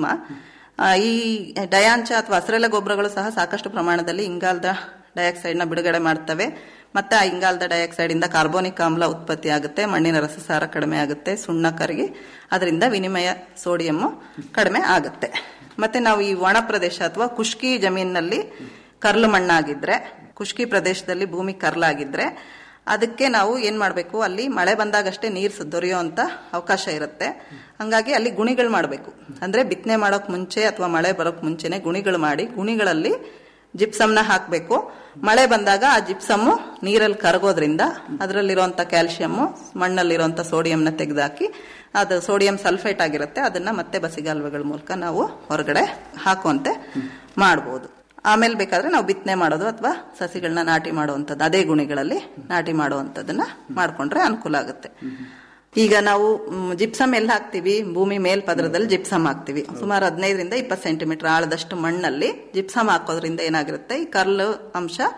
ಈ ಡಯಾಂಚ ಅಥವಾ ಹಸಿರೆಲೆ ಗೊಬ್ಬರಗಳು ಸಹ ಸಾಕಷ್ಟು ಪ್ರಮಾಣದಲ್ಲಿ ಇಂಗಾಲದ ಡೈಆಕ್ಸೈಡ್ ನ ಬಿಡುಗಡೆ ಮಾಡ್ತವೆ ಮತ್ತೆ ಆ ಇಂಗಾಲದ ಡೈಆಕ್ಸೈಡ್ ಇಂದ ಕಾರ್ಬೋನಿಕ್ ಆಮ್ಲ ಉತ್ಪತ್ತಿ ಆಗುತ್ತೆ ಮಣ್ಣಿನ ರಸಸಾರ ಕಡಿಮೆ ಆಗುತ್ತೆ ಸುಣ್ಣ ಕರಗಿ ಅದರಿಂದ ವಿನಿಮಯ ಸೋಡಿಯಂ ಕಡಿಮೆ ಆಗುತ್ತೆ ಮತ್ತೆ ನಾವು ಈ ಒಣ ಪ್ರದೇಶ ಅಥವಾ ಖುಷ್ಕಿ ಜಮೀನಿನಲ್ಲಿ ಕರ್ಲು ಮಣ್ಣಾಗಿದ್ರೆ ಖುಷ್ಕಿ ಪ್ರದೇಶದಲ್ಲಿ ಭೂಮಿ ಕರ್ಲಾಗಿದ್ರೆ ಅದಕ್ಕೆ ನಾವು ಏನ್ ಮಾಡಬೇಕು ಅಲ್ಲಿ ಮಳೆ ಬಂದಾಗಷ್ಟೇ ನೀರು ದೊರೆಯುವಂತ ಅವಕಾಶ ಇರುತ್ತೆ ಹಂಗಾಗಿ ಅಲ್ಲಿ ಗುಣಿಗಳು ಮಾಡಬೇಕು ಅಂದ್ರೆ ಬಿತ್ತನೆ ಮಾಡೋಕ್ ಮುಂಚೆ ಅಥವಾ ಮಳೆ ಬರೋಕ್ ಮುಂಚೆನೆ ಗುಣಿಗಳು ಮಾಡಿ ಗುಣಿಗಳಲ್ಲಿ ಜಿಪ್ಸಮ್ನ ಹಾಕಬೇಕು ಮಳೆ ಬಂದಾಗ ಆ ಜಿಪ್ಸಮ್ಮು ನೀರಲ್ಲಿ ಕರಗೋದ್ರಿಂದ ಅದರಲ್ಲಿರುವಂತ ಕ್ಯಾಲ್ಸಿಯಮ್ಮು ಮಣ್ಣಲ್ಲಿರುವಂತ ಸೋಡಿಯಂನ ತೆಗೆದಾಕಿ ಅದು ಸೋಡಿಯಂ ಸಲ್ಫೇಟ್ ಆಗಿರುತ್ತೆ ಅದನ್ನ ಮತ್ತೆ ಬಸಿಗಾಲುವೆಗಳ ಮೂಲಕ ನಾವು ಹೊರಗಡೆ ಹಾಕುವಂತೆ ಮಾಡಬಹುದು ಆಮೇಲೆ ಬೇಕಾದ್ರೆ ನಾವು ಬಿತ್ತನೆ ಮಾಡೋದು ಅಥವಾ ಸಸಿಗಳನ್ನ ನಾಟಿ ಮಾಡುವಂಥದ್ದು ಅದೇ ಗುಣಿಗಳಲ್ಲಿ ನಾಟಿ ಮಾಡುವಂಥದ್ದನ್ನ ಮಾಡ್ಕೊಂಡ್ರೆ ಅನುಕೂಲ ಆಗುತ್ತೆ ಈಗ ನಾವು ಜಿಪ್ಸಮ್ ಎಲ್ಲಿ ಹಾಕ್ತಿವಿ ಭೂಮಿ ಮೇಲ್ಪದರದಲ್ಲಿ ಜಿಪ್ಸಮ್ ಹಾಕ್ತಿವಿ ಸುಮಾರು ಹದಿನೈದರಿಂದ ಇಪ್ಪತ್ತು ಸೆಂಟಿಮೀಟರ್ ಆಳದಷ್ಟು ಮಣ್ಣಲ್ಲಿ ಜಿಪ್ಸಮ್ ಹಾಕೋದ್ರಿಂದ ಏನಾಗಿರುತ್ತೆ ಈ ಕರ್ಲು ಅಂಶ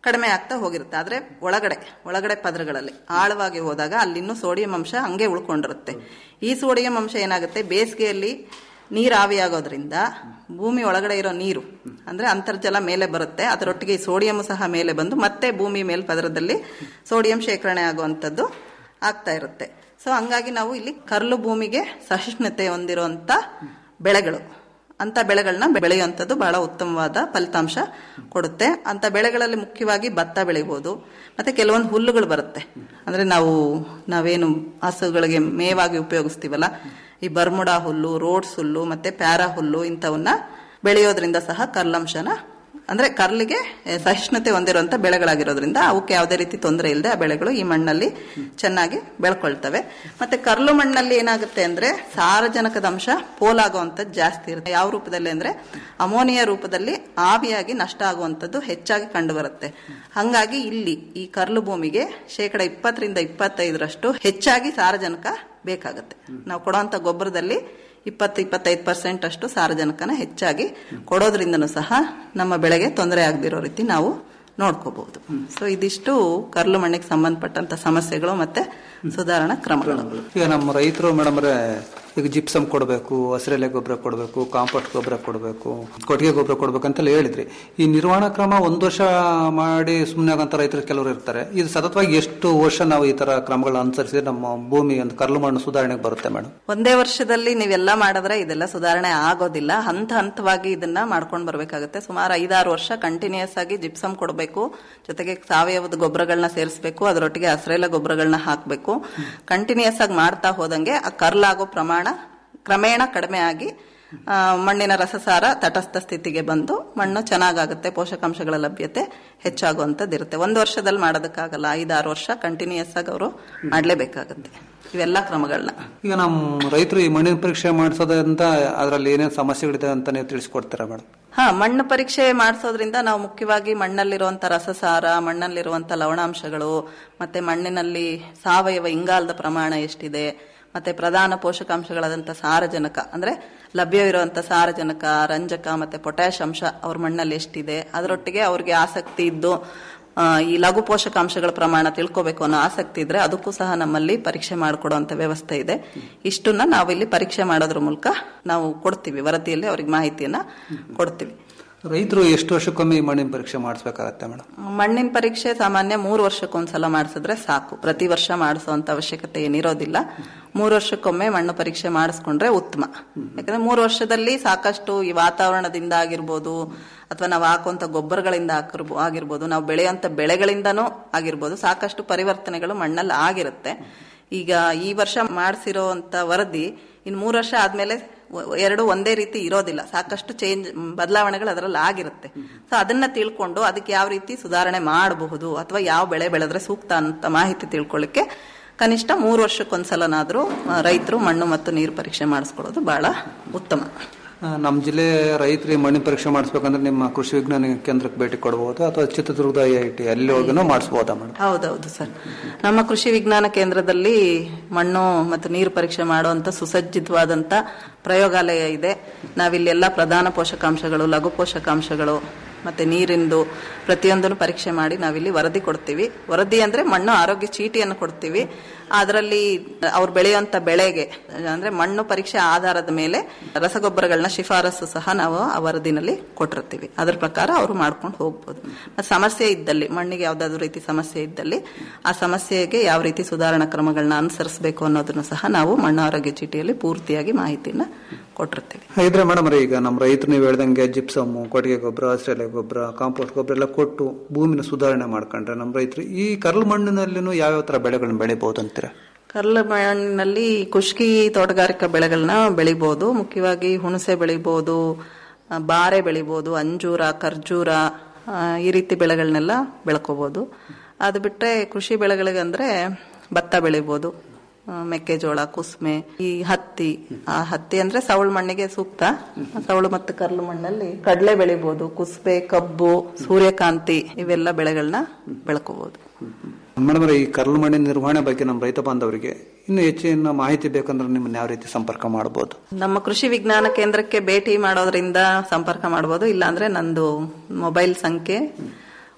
ಕಡಿಮೆ ಆಗ್ತಾ ಹೋಗಿರುತ್ತೆ ಆದ್ರೆ ಒಳಗಡೆ ಒಳಗಡೆ ಪದರಗಳಲ್ಲಿ ಆಳವಾಗಿ ಹೋದಾಗ ಅಲ್ಲಿನ್ನೂ ಸೋಡಿಯಂ ಅಂಶ ಹಂಗೆ ಉಳ್ಕೊಂಡಿರುತ್ತೆ ಈ ಸೋಡಿಯಂ ಅಂಶ ಏನಾಗುತ್ತೆ ಬೇಸಿಗೆಯಲ್ಲಿ ನೀರು ಆವಿಯಾಗೋದ್ರಿಂದ ಭೂಮಿ ಒಳಗಡೆ ಇರೋ ನೀರು ಅಂದ್ರೆ ಅಂತರ್ಜಲ ಮೇಲೆ ಬರುತ್ತೆ ಅದರೊಟ್ಟಿಗೆ ಈ ಸೋಡಿಯಂ ಸಹ ಮೇಲೆ ಬಂದು ಮತ್ತೆ ಭೂಮಿ ಮೇಲ್ಪದರದಲ್ಲಿ ಸೋಡಿಯಂ ಶೇಖರಣೆ ಆಗುವಂಥದ್ದು ಆಗ್ತಾ ಇರುತ್ತೆ ಸೊ ಹಂಗಾಗಿ ನಾವು ಇಲ್ಲಿ ಕರ್ಲು ಭೂಮಿಗೆ ಸಹಿಷ್ಣುತೆ ಹೊಂದಿರುವಂತ ಬೆಳೆಗಳು ಅಂತ ಬೆಳೆಗಳನ್ನ ಬೆಳೆಯುವಂಥದ್ದು ಬಹಳ ಉತ್ತಮವಾದ ಫಲಿತಾಂಶ ಕೊಡುತ್ತೆ ಅಂತ ಬೆಳೆಗಳಲ್ಲಿ ಮುಖ್ಯವಾಗಿ ಭತ್ತ ಬೆಳಿಬೋದು ಮತ್ತೆ ಕೆಲವೊಂದು ಹುಲ್ಲುಗಳು ಬರುತ್ತೆ ಅಂದ್ರೆ ನಾವು ನಾವೇನು ಹಸುಗಳಿಗೆ ಮೇವಾಗಿ ಉಪಯೋಗಿಸ್ತೀವಲ್ಲ ಈ ಬರ್ಮುಡಾ ಹುಲ್ಲು ರೋಡ್ಸ್ ಹುಲ್ಲು ಮತ್ತೆ ಪ್ಯಾರಾ ಹುಲ್ಲು ಇಂಥವನ್ನ ಬೆಳೆಯೋದ್ರಿಂದ ಸಹ ಕರ್ಲಂಶನ ಅಂದ್ರೆ ಕರ್ಲಿಗೆ ಸಹಿಷ್ಣುತೆ ಹೊಂದಿರುವಂತ ಬೆಳೆಗಳಾಗಿರೋದ್ರಿಂದ ಅವಕ್ಕೆ ಯಾವುದೇ ರೀತಿ ತೊಂದರೆ ಇಲ್ಲದೆ ಆ ಬೆಳೆಗಳು ಈ ಮಣ್ಣಲ್ಲಿ ಚೆನ್ನಾಗಿ ಬೆಳ್ಕೊಳ್ತವೆ ಮತ್ತೆ ಕರ್ಲು ಮಣ್ಣಲ್ಲಿ ಏನಾಗುತ್ತೆ ಅಂದ್ರೆ ಸಾರಜನಕದ ಅಂಶ ಪೋಲಾಗುವಂಥದ್ದು ಜಾಸ್ತಿ ಇರುತ್ತೆ ಯಾವ ರೂಪದಲ್ಲಿ ಅಂದ್ರೆ ಅಮೋನಿಯಾ ರೂಪದಲ್ಲಿ ಆವಿಯಾಗಿ ನಷ್ಟ ಆಗುವಂಥದ್ದು ಹೆಚ್ಚಾಗಿ ಕಂಡು ಬರುತ್ತೆ ಹಂಗಾಗಿ ಇಲ್ಲಿ ಈ ಕರ್ಲು ಭೂಮಿಗೆ ಶೇಕಡ ಇಪ್ಪತ್ತರಿಂದ ಇಪ್ಪತ್ತೈದರಷ್ಟು ಹೆಚ್ಚಾಗಿ ಸಾರಜನಕ ಬೇಕಾಗುತ್ತೆ ನಾವು ಕೊಡುವಂತ ಗೊಬ್ಬರದಲ್ಲಿ ಇಪ್ಪತ್ತು ಇಪ್ಪತ್ತೈದು ಪರ್ಸೆಂಟ್ ಅಷ್ಟು ಸಾರಜನಕನ ಹೆಚ್ಚಾಗಿ ಕೊಡೋದ್ರಿಂದನೂ ಸಹ ನಮ್ಮ ಬೆಳೆಗೆ ತೊಂದರೆ ಆಗದಿರೋ ರೀತಿ ನಾವು ನೋಡ್ಕೋಬಹುದು ಸೊ ಇದಿಷ್ಟು ಕರ್ಲು ಮಣ್ಣಿಗೆ ಸಂಬಂಧಪಟ್ಟಂತ ಸಮಸ್ಯೆಗಳು ಮತ್ತೆ ಸುಧಾರಣಾ ಕ್ರಮಗಳು ಈಗ ನಮ್ಮ ರೈತರು ಮೇಡಮ್ ಈಗ ಜಿಪ್ಸಮ್ ಕೊಡಬೇಕು ಹಸಿರೆಲೆ ಗೊಬ್ಬರ ಕೊಡಬೇಕು ಕಾಂಪೋಸ್ಟ್ ಗೊಬ್ಬರ ಕೊಡಬೇಕು ಕೊಟ್ಟಿಗೆ ಗೊಬ್ಬರ ಕೊಡಬೇಕು ಅಂತೆಲ್ಲ ಹೇಳಿದ್ರಿ ಈ ನಿರ್ವಹಣಾ ಕ್ರಮ ಒಂದು ವರ್ಷ ಮಾಡಿ ಸುಮ್ಮನೆ ಆಗಂತ ರೈತರು ಕೆಲವರು ಇರ್ತಾರೆ ಇದು ಸತತವಾಗಿ ಎಷ್ಟು ವರ್ಷ ನಾವು ಈ ತರ ಕ್ರಮಗಳನ್ನ ಅನುಸರಿಸಿ ನಮ್ಮ ಭೂಮಿ ಒಂದು ಕರ್ಲು ಮಣ್ಣು ಸುಧಾರಣೆಗೆ ಬರುತ್ತೆ ಮೇಡಮ್ ಒಂದೇ ವರ್ಷದಲ್ಲಿ ನೀವೆಲ್ಲ ಮಾಡಿದ್ರೆ ಇದೆಲ್ಲ ಸುಧಾರಣೆ ಆಗೋದಿಲ್ಲ ಹಂತ ಹಂತವಾಗಿ ಇದನ್ನ ಮಾಡ್ಕೊಂಡು ಬರ್ಬೇಕಾಗುತ್ತೆ ಸುಮಾರು ಐದಾರು ವರ್ಷ ಕಂಟಿನ್ಯೂಸ್ ಆಗಿ ಜಿಪ್ಸಮ್ ಕೊಡಬೇಕು ಜೊತೆಗೆ ಸಾವಯವದ ಗೊಬ್ಬರಗಳನ್ನ ಸೇರಿಸಬೇಕು ಅದರೊಟ್ಟಿಗೆ ಹಸಿರೆಲೆ ಗೊಬ್ಬರಗಳನ್ನ ಹಾಕಬೇಕು ಕಂಟಿನ್ಯೂಸ್ ಆಗಿ ಮಾಡ್ತಾ ಹೋದಂಗೆ ಆ ಕರ್ಲಾಗೋ ಪ್ರಮಾಣ ಕ್ರಮೇಣ ಕಡಿಮೆ ಆಗಿ ಆ, ಮಣ್ಣಿನ ರಸಸಾರ ತಟಸ್ಥ ಸ್ಥಿತಿಗೆ ಬಂದು ಮಣ್ಣು ಚೆನ್ನಾಗಾಗುತ್ತೆ ಪೋಷಕಾಂಶಗಳ ಲಭ್ಯತೆ ಹೆಚ್ಚಾಗುವಂಥದ್ದು ಇರುತ್ತೆ ಒಂದು ವರ್ಷದಲ್ಲಿ ಮಾಡೋದಕ್ಕಾಗಲ್ಲ ಐದಾರು ವರ್ಷ ಕಂಟಿನ್ಯೂಸ್ ಆಗಿ ಅವರು ಮಾಡಲೇಬೇಕಾಗುತ್ತೆ ಇವೆಲ್ಲ ಕ್ರಮಗಳನ್ನ ಈಗ ನಮ್ಮ ರೈತರು ಈ ಮಣ್ಣಿನ ಪರೀಕ್ಷೆ ಮಾಡಿಸೋದ್ರಿಂದ ಅದರಲ್ಲಿ ಏನೇನು ಸಮಸ್ಯೆಗಳಿದೆ ಅಂತ ನೀವು ತಿಳಿಸ್ಕೊಡ್ತೀರಾ ಮೇಡಮ್ ಹಾ ಮಣ್ಣು ಪರೀಕ್ಷೆ ಮಾಡಿಸೋದ್ರಿಂದ ನಾವು ಮುಖ್ಯವಾಗಿ ಮಣ್ಣಲ್ಲಿರುವಂತ ರಸಸಾರ ಮಣ್ಣಲ್ಲಿರುವಂತ ಲವಣಾಂಶಗಳು ಮತ್ತೆ ಮಣ್ಣಿನಲ್ಲಿ ಸಾವಯವ ಇಂಗಾಲದ ಪ್ರಮಾಣ ಎಷ್ಟಿದೆ ಮತ್ತೆ ಪ್ರಧಾನ ಪೋಷಕಾಂಶಗಳಾದಂಥ ಸಾರಜನಕ ಅಂದ್ರೆ ಲಭ್ಯವಿರುವಂತ ಸಾರಜನಕ ರಂಜಕ ಮತ್ತೆ ಪೊಟ್ಯಾಶ್ ಅಂಶ ಅವ್ರ ಮಣ್ಣಲ್ಲಿ ಎಷ್ಟಿದೆ ಅದರೊಟ್ಟಿಗೆ ಅವ್ರಿಗೆ ಆಸಕ್ತಿ ಇದ್ದು ಆ, ಈ ಲಘು ಪೋಷಕಾಂಶಗಳ ಪ್ರಮಾಣ ತಿಳ್ಕೋಬೇಕು ಅನ್ನೋ ಆಸಕ್ತಿ ಇದ್ರೆ ಅದಕ್ಕೂ ಸಹ ನಮ್ಮಲ್ಲಿ ಪರೀಕ್ಷೆ ಮಾಡಿಕೊಡುವಂತ ವ್ಯವಸ್ಥೆ ಇದೆ ಇಷ್ಟನ್ನ ನಾವು ಇಲ್ಲಿ ಪರೀಕ್ಷೆ ಮಾಡೋದ್ರ ಮೂಲಕ ನಾವು ಕೊಡ್ತೀವಿ ವರದಿಯಲ್ಲಿ ಅವ್ರಿಗೆ ಮಾಹಿತಿಯನ್ನ ಕೊಡ್ತೀವಿ ರೈತರು ಎಷ್ಟು ವರ್ಷಕ್ಕೊಮ್ಮೆ ಈ ಮಣ್ಣಿನ ಪರೀಕ್ಷೆ ಮಾಡಿಸ್ಬೇಕಾಗತ್ತೆ ಮೇಡಮ್ ಮಣ್ಣಿನ ಪರೀಕ್ಷೆ ಸಾಮಾನ್ಯ ಮೂರು ವರ್ಷಕ್ಕೊಂದ್ಸಲ ಮಾಡಿಸಿದ್ರೆ ಸಾಕು ಪ್ರತಿ ವರ್ಷ ಮಾಡಿಸುವಂತ ಅವಶ್ಯಕತೆ ಏನಿರೋದಿಲ್ಲ ಮೂರು ವರ್ಷಕ್ಕೊಮ್ಮೆ ಮಣ್ಣು ಪರೀಕ್ಷೆ ಮಾಡಿಸ್ಕೊಂಡ್ರೆ ಉತ್ತಮ ಯಾಕಂದ್ರೆ ಮೂರು ವರ್ಷದಲ್ಲಿ ಸಾಕಷ್ಟು ಈ ವಾತಾವರಣದಿಂದ ಆಗಿರ್ಬೋದು ಅಥವಾ ನಾವು ಹಾಕುವಂತ ಗೊಬ್ಬರಗಳಿಂದ ಹಾಕಿರ್ಬೋ- ಆಗಿರ್ಬೋದು ನಾವು ಬೆಳೆಯುವಂತ ಬೆಳೆಗಳಿಂದನೂ ಆಗಿರ್ಬೋದು ಸಾಕಷ್ಟು ಪರಿವರ್ತನೆಗಳು ಮಣ್ಣಲ್ಲಿ ಆಗಿರುತ್ತೆ ಈಗ ಈ ವರ್ಷ ಮಾಡಿಸಿರೋಂತ ವರದಿ ಇನ್ನು ಮೂರು ವರ್ಷ ಆದ್ಮೇಲೆ ಒ- ಎರಡು ಒಂದೇ ರೀತಿ ಇರೋದಿಲ್ಲ ಸಾಕಷ್ಟು ಚೇಂಜ್ ಬದಲಾವಣೆಗಳು ಅದರಲ್ಲಿ ಆಗಿರುತ್ತೆ ಸೊ ಅದನ್ನ ತಿಳ್ಕೊಂಡು ಅದಕ್ಕೆ ಯಾವ ರೀತಿ ಸುಧಾರಣೆ ಮಾಡಬಹುದು ಅಥವಾ ಯಾವ ಬೆಳೆ ಬೆಳೆದ್ರೆ ಸೂಕ್ತ ಅಂತ ಮಾಹಿತಿ ತಿಳ್ಕೊಳ್ಳಿಕ್ಕೆ ಕನಿಷ್ಠ ಮೂರು ವರ್ಷಕ್ಕೊಂದ್ಸಲನಾದ್ರೂ ಆ, ರೈತರು ಮಣ್ಣು ಮತ್ತು ನೀರು ಪರೀಕ್ಷೆ ಮಾಡಿಸ್ಕೊಳ್ಳೋದು ಬಹಳ ಉತ್ತಮ ಆ, ನಮ್ಮ ಜಿಲ್ಲೆ ರೈತರು ಈ ಮಣ್ಣಿನ ಪರೀಕ್ಷೆ ಮಾಡಿಸ್ಬೇಕಂದ್ರೆ ನಿಮ್ಮ ಕೃಷಿ ವಿಜ್ಞಾನ ಕೇಂದ್ರಕ್ಕೆ ಭೇಟಿ ಕೊಡಬಹುದು ಅಥವಾ ಚಿತ್ರದುರ್ಗದ ಐ ಐ ಟಿ ಅಲ್ಲಿ ಹೋಗಿನೂ ಮಾಡಿಸ್ಬೋದಾ ಮೇಡಮ್ ಹೌದೌದು ಸರ್ ನಮ್ಮ ಕೃಷಿ ವಿಜ್ಞಾನ ಕೇಂದ್ರದಲ್ಲಿ ಮಣ್ಣು ಮತ್ತು ನೀರು ಪರೀಕ್ಷೆ ಮಾಡುವಂತ ಸುಸಜ್ಜಿತವಾದಂತ ಪ್ರಯೋಗಾಲಯ ಇದೆ ನಾವಿಲ್ಲಿ ಎಲ್ಲ ಪ್ರಧಾನ ಪೋಷಕಾಂಶಗಳು ಲಘು ಪೋಷಕಾಂಶಗಳು ಮತ್ತೆ ನೀರಿಂದು ಪ್ರತಿಯೊಂದನ್ನು ಪರೀಕ್ಷೆ ಮಾಡಿ ನಾವಿಲ್ಲಿ ವರದಿ ಕೊಡ್ತೀವಿ ವರದಿ ಅಂದ್ರೆ ಮಣ್ಣು ಆರೋಗ್ಯ ಚೀಟಿಯನ್ನು ಕೊಡ್ತೀವಿ ಅದರಲ್ಲಿ ಅವ್ರು ಬೆಳೆಯುವಂತ ಬೆಳೆಗೆ ಅಂದ್ರೆ ಮಣ್ಣು ಪರೀಕ್ಷೆ ಆಧಾರದ ಮೇಲೆ ರಸಗೊಬ್ಬರಗಳನ್ನ ಶಿಫಾರಸು ಸಹ ನಾವು ಆ ವರದಿನಲ್ಲಿ ಕೊಟ್ಟಿರ್ತೀವಿ ಅದ್ರ ಪ್ರಕಾರ ಅವರು ಮಾಡ್ಕೊಂಡು ಹೋಗ್ಬೋದು ಮತ್ತೆ ಸಮಸ್ಯೆ ಇದ್ದಲ್ಲಿ ಮಣ್ಣಿಗೆ ಯಾವ್ದಾದ್ರು ರೀತಿ ಸಮಸ್ಯೆ ಇದ್ದಲ್ಲಿ ಆ ಸಮಸ್ಯೆಗೆ ಯಾವ ರೀತಿ ಸುಧಾರಣಾ ಕ್ರಮಗಳನ್ನ ಅನುಸರಿಸಬೇಕು ಅನ್ನೋದನ್ನು ಸಹ ನಾವು ಮಣ್ಣು ಆರೋಗ್ಯ ಚೀಟಿಯಲ್ಲಿ ಪೂರ್ತಿಯಾಗಿ ಮಾಹಿತಿಯನ್ನ ಕೊಟ್ಟಿರ್ತೀವಿ ಇದ್ರೆ ಮೇಡಮ್ ಈಗ ನಮ್ಮ ರೈತರು ನೀವು ಹೇಳ್ದಂಗೆ ಜಿಪ್ಸಮ್ ಕೊಟ್ಟಿಗೆ ಗೊಬ್ಬರ ಹಸಿರೆಲೆ ಗೊಬ್ಬರ ಕಾಂಪೋಸ್ಟ್ ಗೊಬ್ಬರ ಎಲ್ಲ ಕೊಟ್ಟು ಭೂಮಿನ ಸುಧಾರಣೆ ಮಾಡ್ಕೊಂಡ್ರೆ ನಮ್ಮ ರೈತರು ಈ ಕರ್ಲು ಮಣ್ಣಿನಲ್ಲಿನೂ ಯಾವ್ಯಾವ ತರ ಬೆಳೆಗಳನ್ನ ಬೆಳಿಬಹುದು ಅಂತೀರಾ ಕರ್ಲ ಮಣ್ಣಿನಲ್ಲಿ ಕುಷ್ಕಿ ತೋಟಗಾರಿಕಾ ಬೆಳೆಗಳನ್ನ ಬೆಳಿಬಹುದು ಮುಖ್ಯವಾಗಿ ಹುಣಸೆ ಬೆಳಿಬಹುದು ಆ, ಬಾರೆ ಬೆಳಿಬಹುದು ಅಂಜೂರ ಖರ್ಜೂರ ಆ, ಈ ರೀತಿ ಬೆಳೆಗಳನ್ನೆಲ್ಲ ಬೆಳ್ಕೋಬಹುದು ಅದು ಬಿಟ್ರೆ ಕೃಷಿ ಬೆಳೆಗಳಿಗೆ ಅಂದ್ರೆ ಭತ್ತ ಬೆಳಿಬಹುದು ಆ, ಮೆಕ್ಕೆಜೋಳ ಕುಸ್ಮೆ ಈ ಹತ್ತಿ ಆ ಹತ್ತಿ ಅಂದ್ರೆ ಸವಳು ಮಣ್ಣಿಗೆ ಸೂಕ್ತ ಸವಳು ಮತ್ತು ಕರ್ಲು ಮಣ್ಣಲ್ಲಿ ಕಡಲೆ ಬೆಳಿಬಹುದು ಕುಸ್ಬೆ ಕಬ್ಬು ಸೂರ್ಯಕಾಂತಿ ಇವೆಲ್ಲ ಬೆಳೆಗಳನ್ನ ಬೆಳ್ಕೋಬಹುದು ಮೇಡಮ್ ಈ ಕರ್ಲು ಮಣ್ಣಿನ ನಿರ್ವಹಣೆ ಬಗ್ಗೆ ನಮ್ಮ ರೈತ ಬಾಂಧವರಿಗೆ ಇನ್ನು ಹೆಚ್ಚಿನ ಮಾಹಿತಿ ಬೇಕಂದ್ರೆ ನಿಮ್ಮನ್ನ ಯಾವ ರೀತಿ ಸಂಪರ್ಕ ಮಾಡಬಹುದು ನಮ್ಮ ಕೃಷಿ ವಿಜ್ಞಾನ ಕೇಂದ್ರಕ್ಕೆ ಭೇಟಿ ಮಾಡೋದ್ರಿಂದ ಸಂಪರ್ಕ ಮಾಡಬಹುದು ಇಲ್ಲಾಂದ್ರೆ ನಂದು ಮೊಬೈಲ್ ಸಂಖ್ಯೆ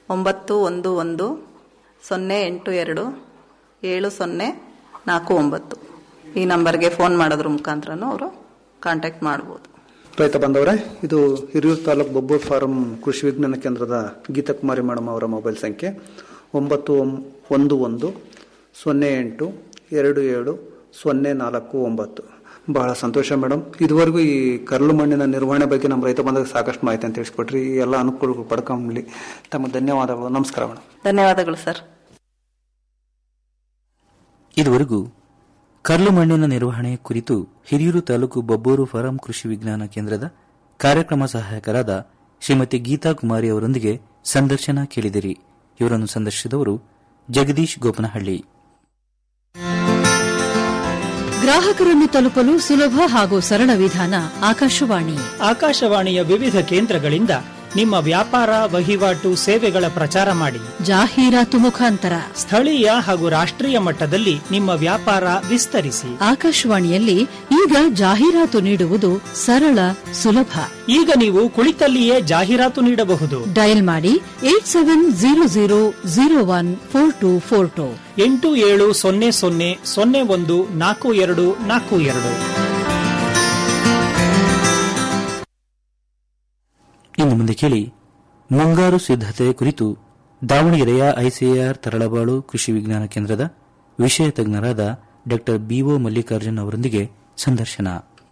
ಒಂಬತ್ತು ಒಂದು ಒಂದು ಸೊನ್ನೆ ಎಂಟು ಎರಡು ಏಳು ಸೊನ್ನೆ ನಾಲ್ಕು ಒಂಬತ್ತು ಈ ನಂಬರ್ಗೆ ಫೋನ್ ಮಾಡೋದ್ರ ಮುಖಾಂತರನೂ ಅವರು ಕಾಂಟ್ಯಾಕ್ಟ್ ಮಾಡ್ಬೋದು ರೈತ ಬಂದವರೇ ಇದು ಹಿರಿಯೂರು ತಾಲೂಕು ಬೊಬ್ಬೂರ್ ಫಾರಂ ಕೃಷಿ ವಿಜ್ಞಾನ ಕೇಂದ್ರದ ಗೀತಾಕುಮಾರಿ ಮೇಡಮ್ ಅವರ ಮೊಬೈಲ್ ಸಂಖ್ಯೆ ಒಂಬತ್ತು ಒಂ- ಒಂದು ಒಂದು ಸೊನ್ನೆ ಎಂಟು ಎರಡು ಏಳು ಸೊನ್ನೆ ನಾಲ್ಕು ಒಂಬತ್ತು ಬಹಳ ಸಂತೋಷ ಮೇಡಮ್ ಇದುವರೆಗೂ ಈ ಕರ್ಲು ಮಣ್ಣಿನ ನಿರ್ವಹಣೆ ಬಗ್ಗೆ ನಮ್ಮ ರೈತ ಬಂದಾಗ ಸಾಕಷ್ಟು ಮಾಹಿತಿ ಅಂತ ತಿಳಿಸ್ಕೊಟ್ರಿ ಈ ಎಲ್ಲ ಅನುಕೂಲಗಳು ಪಡ್ಕೊಂಡ್ಲಿ ತಮ್ಮ ಧನ್ಯವಾದಗಳು ನಮಸ್ಕಾರ ಮೇಡಮ್ ಧನ್ಯವಾದಗಳು ಸರ್ ಇದುವರೆಗೂ ಕರ್ಲು ಮಣ್ಣಿನ ನಿರ್ವಹಣೆ ಕುರಿತು ಹಿರಿಯೂರು ತಾಲೂಕು ಬೊಬ್ಬೂರು ಫಾರಂ ಕೃಷಿ ವಿಜ್ಞಾನ ಕೇಂದ್ರದ ಕಾರ್ಯಕ್ರಮ ಸಹಾಯಕರಾದ ಶ್ರೀಮತಿ ಗೀತಾ ಕುಮಾರಿ ಅವರೊಂದಿಗೆ ಸಂದರ್ಶನ ಕೇಳಿದಿರಿ ಇವರನ್ನು ಸಂದರ್ಶಿಸಿದವರು ಜಗದೀಶ್ ಗೋಪನಹಳ್ಳಿ ಗ್ರಾಹಕರನ್ನು ತಲುಪಲು ಸುಲಭ ಹಾಗೂ ಸರಳ ವಿಧಾನ ಆಕಾಶವಾಣಿ ಆಕಾಶವಾಣಿಯ ವಿವಿಧ ಕೇಂದ್ರಗಳಿಂದ ನಿಮ್ಮ ವ್ಯಾಪಾರ ವಹಿವಾಟು ಸೇವೆಗಳ ಪ್ರಚಾರ ಮಾಡಿ ಜಾಹೀರಾತು ಮುಖಾಂತರ ಸ್ಥಳೀಯ ಹಾಗೂ ರಾಷ್ಟ್ರೀಯ ಮಟ್ಟದಲ್ಲಿ ನಿಮ್ಮ ವ್ಯಾಪಾರ ವಿಸ್ತರಿಸಿ ಆಕಾಶವಾಣಿಯಲ್ಲಿ ಈಗ ಜಾಹೀರಾತು ನೀಡುವುದು ಸರಳ ಸುಲಭ ಈಗ ನೀವು ಕುಳಿತಲ್ಲಿಯೇ ಜಾಹೀರಾತು ನೀಡಬಹುದು ಡಯಲ್ ಮಾಡಿ eight seven zero zero zero one four two four two ಎಂಟು ಏಳು ಸೊನ್ನೆ ಸೊನ್ನೆ ಸೊನ್ನೆ ಒಂದು ನಾಲ್ಕು ಎರಡು ನಾಲ್ಕು ಎರಡು ಇನ್ನು ಮುಂದೆ ಕೇಳಿ ಮುಂಗಾರು ಸಿದ್ಧತೆ ಕುರಿತು ದಾವಣಗೆರೆಯ ಐಸಿಎಆರ್ ತರಳಬಾಳು ಕೃಷಿ ವಿಜ್ಞಾನ ಕೇಂದ್ರದ ವಿಷಯ ತಜ್ಞರಾದ ಡಾ ಬಿಒ ಮಲ್ಲಿಕಾರ್ಜುನ್ ಅವರೊಂದಿಗೆ ಸಂದರ್ಶನ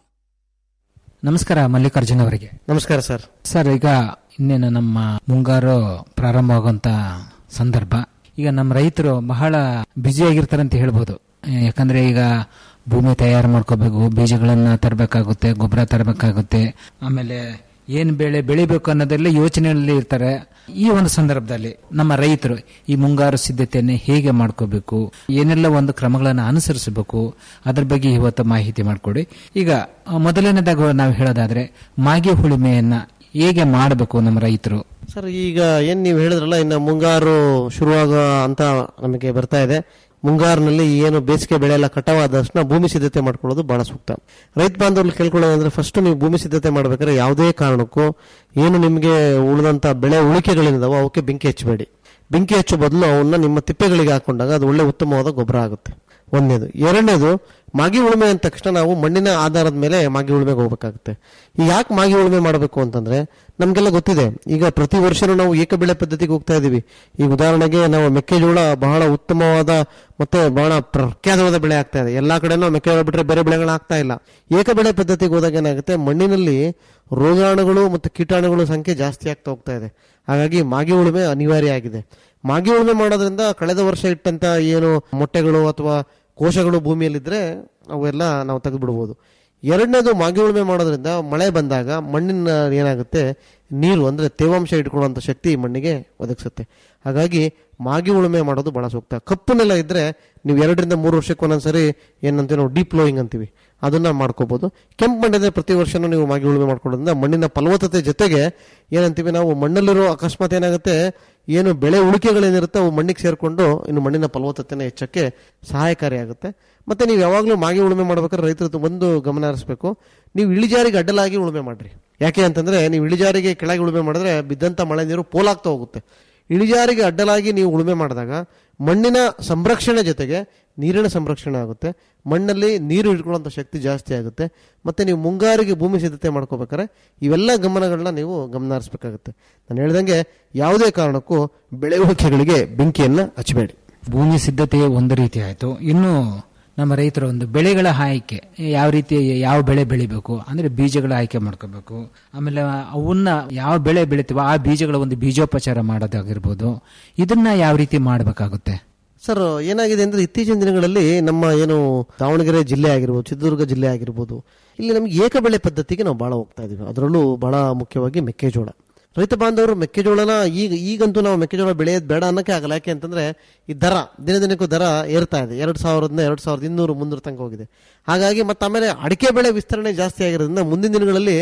ನಮಸ್ಕಾರ ಮಲ್ಲಿಕಾರ್ಜುನ್ ಅವರಿಗೆ ನಮಸ್ಕಾರ ಸರ್ ಸರ್ ಈಗ ಇನ್ನೇನು ನಮ್ಮ ಮುಂಗಾರು ಪ್ರಾರಂಭವಾಗುವಂತ ಸಂದರ್ಭ ಈಗ ನಮ್ಮ ರೈತರು ಬಹಳ ಬ್ಯುಸಿಯಾಗಿರ್ತಾರೆ ಅಂತ ಹೇಳ್ಬೋದು ಯಾಕಂದ್ರೆ ಈಗ ಭೂಮಿ ತಯಾರು ಮಾಡ್ಕೋಬೇಕು ಬೀಜಗಳನ್ನ ತರಬೇಕಾಗುತ್ತೆ ಗೊಬ್ಬರ ತರಬೇಕಾಗುತ್ತೆ ಆಮೇಲೆ ಏನ್ ಬೆಳೆ ಬೆಳಿಬೇಕು ಅನ್ನೋದೆಲ್ಲ ಯೋಚನೆಯಲ್ಲಿ ಇರ್ತಾರೆ ಈ ಒಂದು ಸಂದರ್ಭದಲ್ಲಿ ನಮ್ಮ ರೈತರು ಈ ಮುಂಗಾರು ಸಿದ್ಧತೆಯನ್ನು ಹೇಗೆ ಮಾಡ್ಕೋಬೇಕು ಏನೆಲ್ಲ ಒಂದು ಕ್ರಮಗಳನ್ನು ಅನುಸರಿಸಬೇಕು ಅದ್ರ ಬಗ್ಗೆ ಇವತ್ತು ಮಾಹಿತಿ ಮಾಡಿಕೊಡಿ ಈಗ ಆ, ಮೊದಲನೇದಾಗ ನಾವು ಹೇಳೋದಾದ್ರೆ ಮಾಗಿ ಹುಳಿಮೆಯನ್ನ ಹೇಗೆ ಮಾಡಬೇಕು ನಮ್ಮ ರೈತರು ಸರ್ ಈಗ ಏನ್ ನೀವು ಹೇಳಿದ್ರಲ್ಲ ಇನ್ನು ಮುಂಗಾರು ಶುರುವಾಗ ಅಂತ ನಮಗೆ ಬರ್ತಾ ಇದೆ ಮುಂಗಾರಿನಲ್ಲಿ ಏನು ಬೇಸಿಗೆ ಬೆಳೆ ಎಲ್ಲ ಕಟಾವಾದ ತಕ್ಷಣ ಭೂಮಿ ಸಿದ್ಧತೆ ಮಾಡ್ಕೊಳ್ಳೋದು ಬಹಳ ಸೂಕ್ತ ರೈತ ಬಾಂಧವ್ರು ಕೇಳ್ಕೊಳ್ಳೋದಂದ್ರೆ ಫಸ್ಟ್ ನೀವು ಭೂಮಿ ಸಿದ್ಧತೆ ಮಾಡ್ಬೇಕಾದ್ರೆ ಯಾವುದೇ ಕಾರಣಕ್ಕೂ ಏನು ನಿಮಗೆ ಉಳಿದಂತ ಬೆಳೆ ಉಳಿಕೆಗಳಿದಾವೋ ಅವಕ್ಕೆ ಬೆಂಕಿ ಹಚ್ಚಬೇಡಿ ಬೆಂಕಿ ಹಚ್ಚೋ ಬದಲು ಅವನ್ನ ನಿಮ್ಮ ತಿಪ್ಪೆಗಳಿಗೆ ಹಾಕೊಂಡಾಗ ಅದು ಒಳ್ಳೆ ಉತ್ತಮವಾದ ಗೊಬ್ಬರ ಆಗುತ್ತೆ ಒಂದನೇದು ಎರಡನೇದು ಮಾಗಿ ಉಳುಮೆ ಅಂದ ತಕ್ಷಣ ನಾವು ಮಣ್ಣಿನ ಆಧಾರದ ಮೇಲೆ ಮಾಗಿ ಉಳುಮೆಗೆ ಹೋಗ್ಬೇಕಾಗುತ್ತೆ ಈಗ ಯಾಕೆ ಮಾಗಿ ಉಳುಮೆ ಮಾಡಬೇಕು ಅಂತಂದ್ರೆ ನಮ್ಗೆಲ್ಲ ಗೊತ್ತಿದೆ ಈಗ ಪ್ರತಿ ವರ್ಷನೂ ನಾವು ಏಕಬೆಳೆ ಪದ್ಧತಿಗೆ ಹೋಗ್ತಾ ಇದೀವಿ ಈಗ ಉದಾಹರಣೆಗೆ ನಾವು ಮೆಕ್ಕೆಜೋಳ ಬಹಳ ಉತ್ತಮವಾದ ಮತ್ತೆ ಬಹಳ ಪ್ರಖ್ಯಾತವಾದ ಬೆಳೆ ಆಗ್ತಾ ಇದೆ ಎಲ್ಲಾ ಕಡೆನೂ ಮೆಕ್ಕೆಜೋಳ ಬಿಟ್ರೆ ಬೇರೆ ಬೆಳೆಗಳು ಆಗ್ತಾ ಇಲ್ಲ ಏಕಬೆಳೆ ಪದ್ಧತಿಗೆ ಹೋದಾಗ ಏನಾಗುತ್ತೆ ಮಣ್ಣಿನಲ್ಲಿ ರೋಗಾಣುಗಳು ಮತ್ತು ಕೀಟಾಣುಗಳ ಸಂಖ್ಯೆ ಜಾಸ್ತಿ ಆಗ್ತಾ ಹೋಗ್ತಾ ಇದೆ ಹಾಗಾಗಿ ಮಾಗಿ ಉಳುಮೆ ಅನಿವಾರ್ಯ ಆಗಿದೆ ಮಾಗಿ ಉಳುಮೆ ಮಾಡೋದ್ರಿಂದ ಕಳೆದ ವರ್ಷ ಇಟ್ಟಂತ ಏನು ಮೊಟ್ಟೆಗಳು ಅಥವಾ ಕೋಶಗಳು ಭೂಮಿಯಲ್ಲಿದ್ರೆ ಅವೆಲ್ಲ ನಾವು ತೆಗೆದುಬಿಡ್ಬೋದು ಎರಡನೇದು ಮಾಗಿ ಉಳುಮೆ ಮಾಡೋದ್ರಿಂದ ಮಳೆ ಬಂದಾಗ ಮಣ್ಣಿನ ಏನಾಗುತ್ತೆ ನೀರು ಅಂದ್ರೆ ತೇವಾಂಶ ಇಟ್ಕೊಳ್ಳುವಂತ ಶಕ್ತಿ ಮಣ್ಣಿಗೆ ಒದಗಿಸುತ್ತೆ ಹಾಗಾಗಿ ಮಾಗಿ ಉಳುಮೆ ಮಾಡೋದು ಬಹಳ ಸೂಕ್ತ ಕಪ್ಪು ನೆಲ ಇದ್ರೆ ನೀವು ಎರಡರಿಂದ ಮೂರು ವರ್ಷಕ್ಕೆ ಒಂದೊಂದ್ಸರಿ ಏನಂತೀವಿ ನಾವು ಡೀಪ್ ಫ್ಲೋಯಿಂಗ್ ಅಂತೀವಿ ಅದನ್ನ ಮಾಡ್ಕೋಬಹುದು ಕೆಂಪು ಮಣ್ಣಿದ್ರೆ ಪ್ರತಿ ವರ್ಷನೂ ನೀವು ಮಾಗಿ ಉಳುಮೆ ಮಾಡ್ಕೊಳ್ಳೋದ್ರಿಂದ ಮಣ್ಣಿನ ಫಲವತ್ತತೆ ಜೊತೆಗೆ ಏನಂತೀವಿ ನಾವು ಮಣ್ಣಲ್ಲಿರೋ ಅಕಸ್ಮಾತ್ ಏನಾಗುತ್ತೆ ಏನು ಬೆಳೆ ಉಳಿಕೆಗಳೇನಿರುತ್ತೆ ಅವು ಮಣ್ಣಿಗೆ ಸೇರಿಕೊಂಡು ಇನ್ನು ಮಣ್ಣಿನ ಫಲವತ್ತತೆನ ಹೆಚ್ಚಕ್ಕೆ ಸಹಾಯಕಾರಿಯಾಗುತ್ತೆ ಮತ್ತೆ ನೀವು ಯಾವಾಗಲೂ ಮಾಗಿ ಉಳುಮೆ ಮಾಡ್ಬೇಕಾದ್ರೆ ರೈತರು ಒಂದು ಗಮನ ಹರಿಸಬೇಕು ನೀವು ಇಳಿಜಾರಿಗೆ ಅಡ್ಡಲಾಗಿ ಉಳುಮೆ ಮಾಡ್ರಿ ಯಾಕೆ ಅಂತಂದ್ರೆ ನೀವು ಇಳಿಜಾರಿಗೆ ಕೆಳಗೆ ಉಳುಮೆ ಮಾಡಿದ್ರೆ ಬಿದ್ದಂತ ಮಳೆ ನೀರು ಪೋಲಾಗ್ತಾ ಹೋಗುತ್ತೆ ಇಳಿಜಾರಿಗೆ ಅಡ್ಡಲಾಗಿ ನೀವು ಉಳುಮೆ ಮಾಡಿದಾಗ ಮಣ್ಣಿನ ಸಂರಕ್ಷಣೆ ಜೊತೆಗೆ ನೀರಿನ ಸಂರಕ್ಷಣೆ ಆಗುತ್ತೆ ಮಣ್ಣಲ್ಲಿ ನೀರು ಹಿಡ್ಕೊಳ್ಳುವಂಥ ಶಕ್ತಿ ಜಾಸ್ತಿ ಆಗುತ್ತೆ ಮತ್ತೆ ನೀವು ಮುಂಗಾರಿಗೆ ಭೂಮಿ ಸಿದ್ಧತೆ ಮಾಡ್ಕೋಬೇಕಾದ್ರೆ ಇವೆಲ್ಲ ಗಮನಗಳನ್ನ ನೀವು ಗಮನ ಹರಿಸಬೇಕಾಗುತ್ತೆ ನಾನು ಹೇಳ್ದಂಗೆ ಯಾವುದೇ ಕಾರಣಕ್ಕೂ ಬೆಳೆ ಉಳಿಕೆಗಳಿಗೆ ಬೆಂಕಿಯನ್ನ ಹಚ್ಚಬೇಡಿ ಭೂಮಿ ಸಿದ್ಧತೆ ಒಂದು ರೀತಿ ಆಯ್ತು ಇನ್ನು ನಮ್ಮ ರೈತರ ಒಂದು ಬೆಳೆಗಳ ಆಯ್ಕೆ ಯಾವ ರೀತಿ ಯಾವ ಬೆಳೆ ಬೆಳಿಬೇಕು ಅಂದ್ರೆ ಬೀಜಗಳ ಆಯ್ಕೆ ಮಾಡ್ಕೋಬೇಕು ಆಮೇಲೆ ಅವನ್ನ ಯಾವ ಬೆಳೆ ಬೆಳಿತೀವೋ ಆ ಬೀಜಗಳ ಒಂದು ಬೀಜೋಪಚಾರ ಮಾಡೋದಾಗಿರ್ಬೋದು ಇದನ್ನ ಯಾವ ರೀತಿ ಮಾಡಬೇಕಾಗುತ್ತೆ ಸರ್ ಏನಾಗಿದೆ ಅಂದ್ರೆ ಇತ್ತೀಚಿನ ದಿನಗಳಲ್ಲಿ ನಮ್ಮ ಏನು ದಾವಣಗೆರೆ ಜಿಲ್ಲೆ ಆಗಿರ್ಬೋದು ಚಿತ್ರದುರ್ಗ ಜಿಲ್ಲೆ ಆಗಿರ್ಬೋದು ಇಲ್ಲಿ ನಮಗೆ ಏಕಬೆಳೆ ಪದ್ಧತಿಗೆ ನಾವು ಬಹಳ ಹೋಗ್ತಾ ಇದೀವಿ ಅದರಲ್ಲೂ ಬಹಳ ಮುಖ್ಯವಾಗಿ ಮೆಕ್ಕೆಜೋಳ ರೈತ ಬಾಂಧವರು ಮೆಕ್ಕೆಜೋಳನ ಈಗ ಈಗಂತೂ ನಾವು ಮೆಕ್ಕೆಜೋಳ ಬೆಳೆಯೋದು ಬೇಡ ಅನ್ನಕ್ಕೆ ಆಗಲ್ಲ ಯಾಕೆ ಅಂತಂದ್ರೆ ಈ ದರ ದಿನ ದಿನಕ್ಕೂ ದರ ಏರ್ತಾ ಇದೆ ಎರಡು ಸಾವಿರದಿಂದ ಎರಡು ಸಾವಿರದ ಇನ್ನೂರು ಮುನ್ನೂರು ತನಕ ಹೋಗಿದೆ ಹಾಗಾಗಿ ಮತ್ತೆ ಆಮೇಲೆ ಅಡಿಕೆ ಬೆಳೆ ವಿಸ್ತರಣೆ ಜಾಸ್ತಿ ಆಗಿರೋದ್ರಿಂದ ಮುಂದಿನ ದಿನಗಳಲ್ಲಿ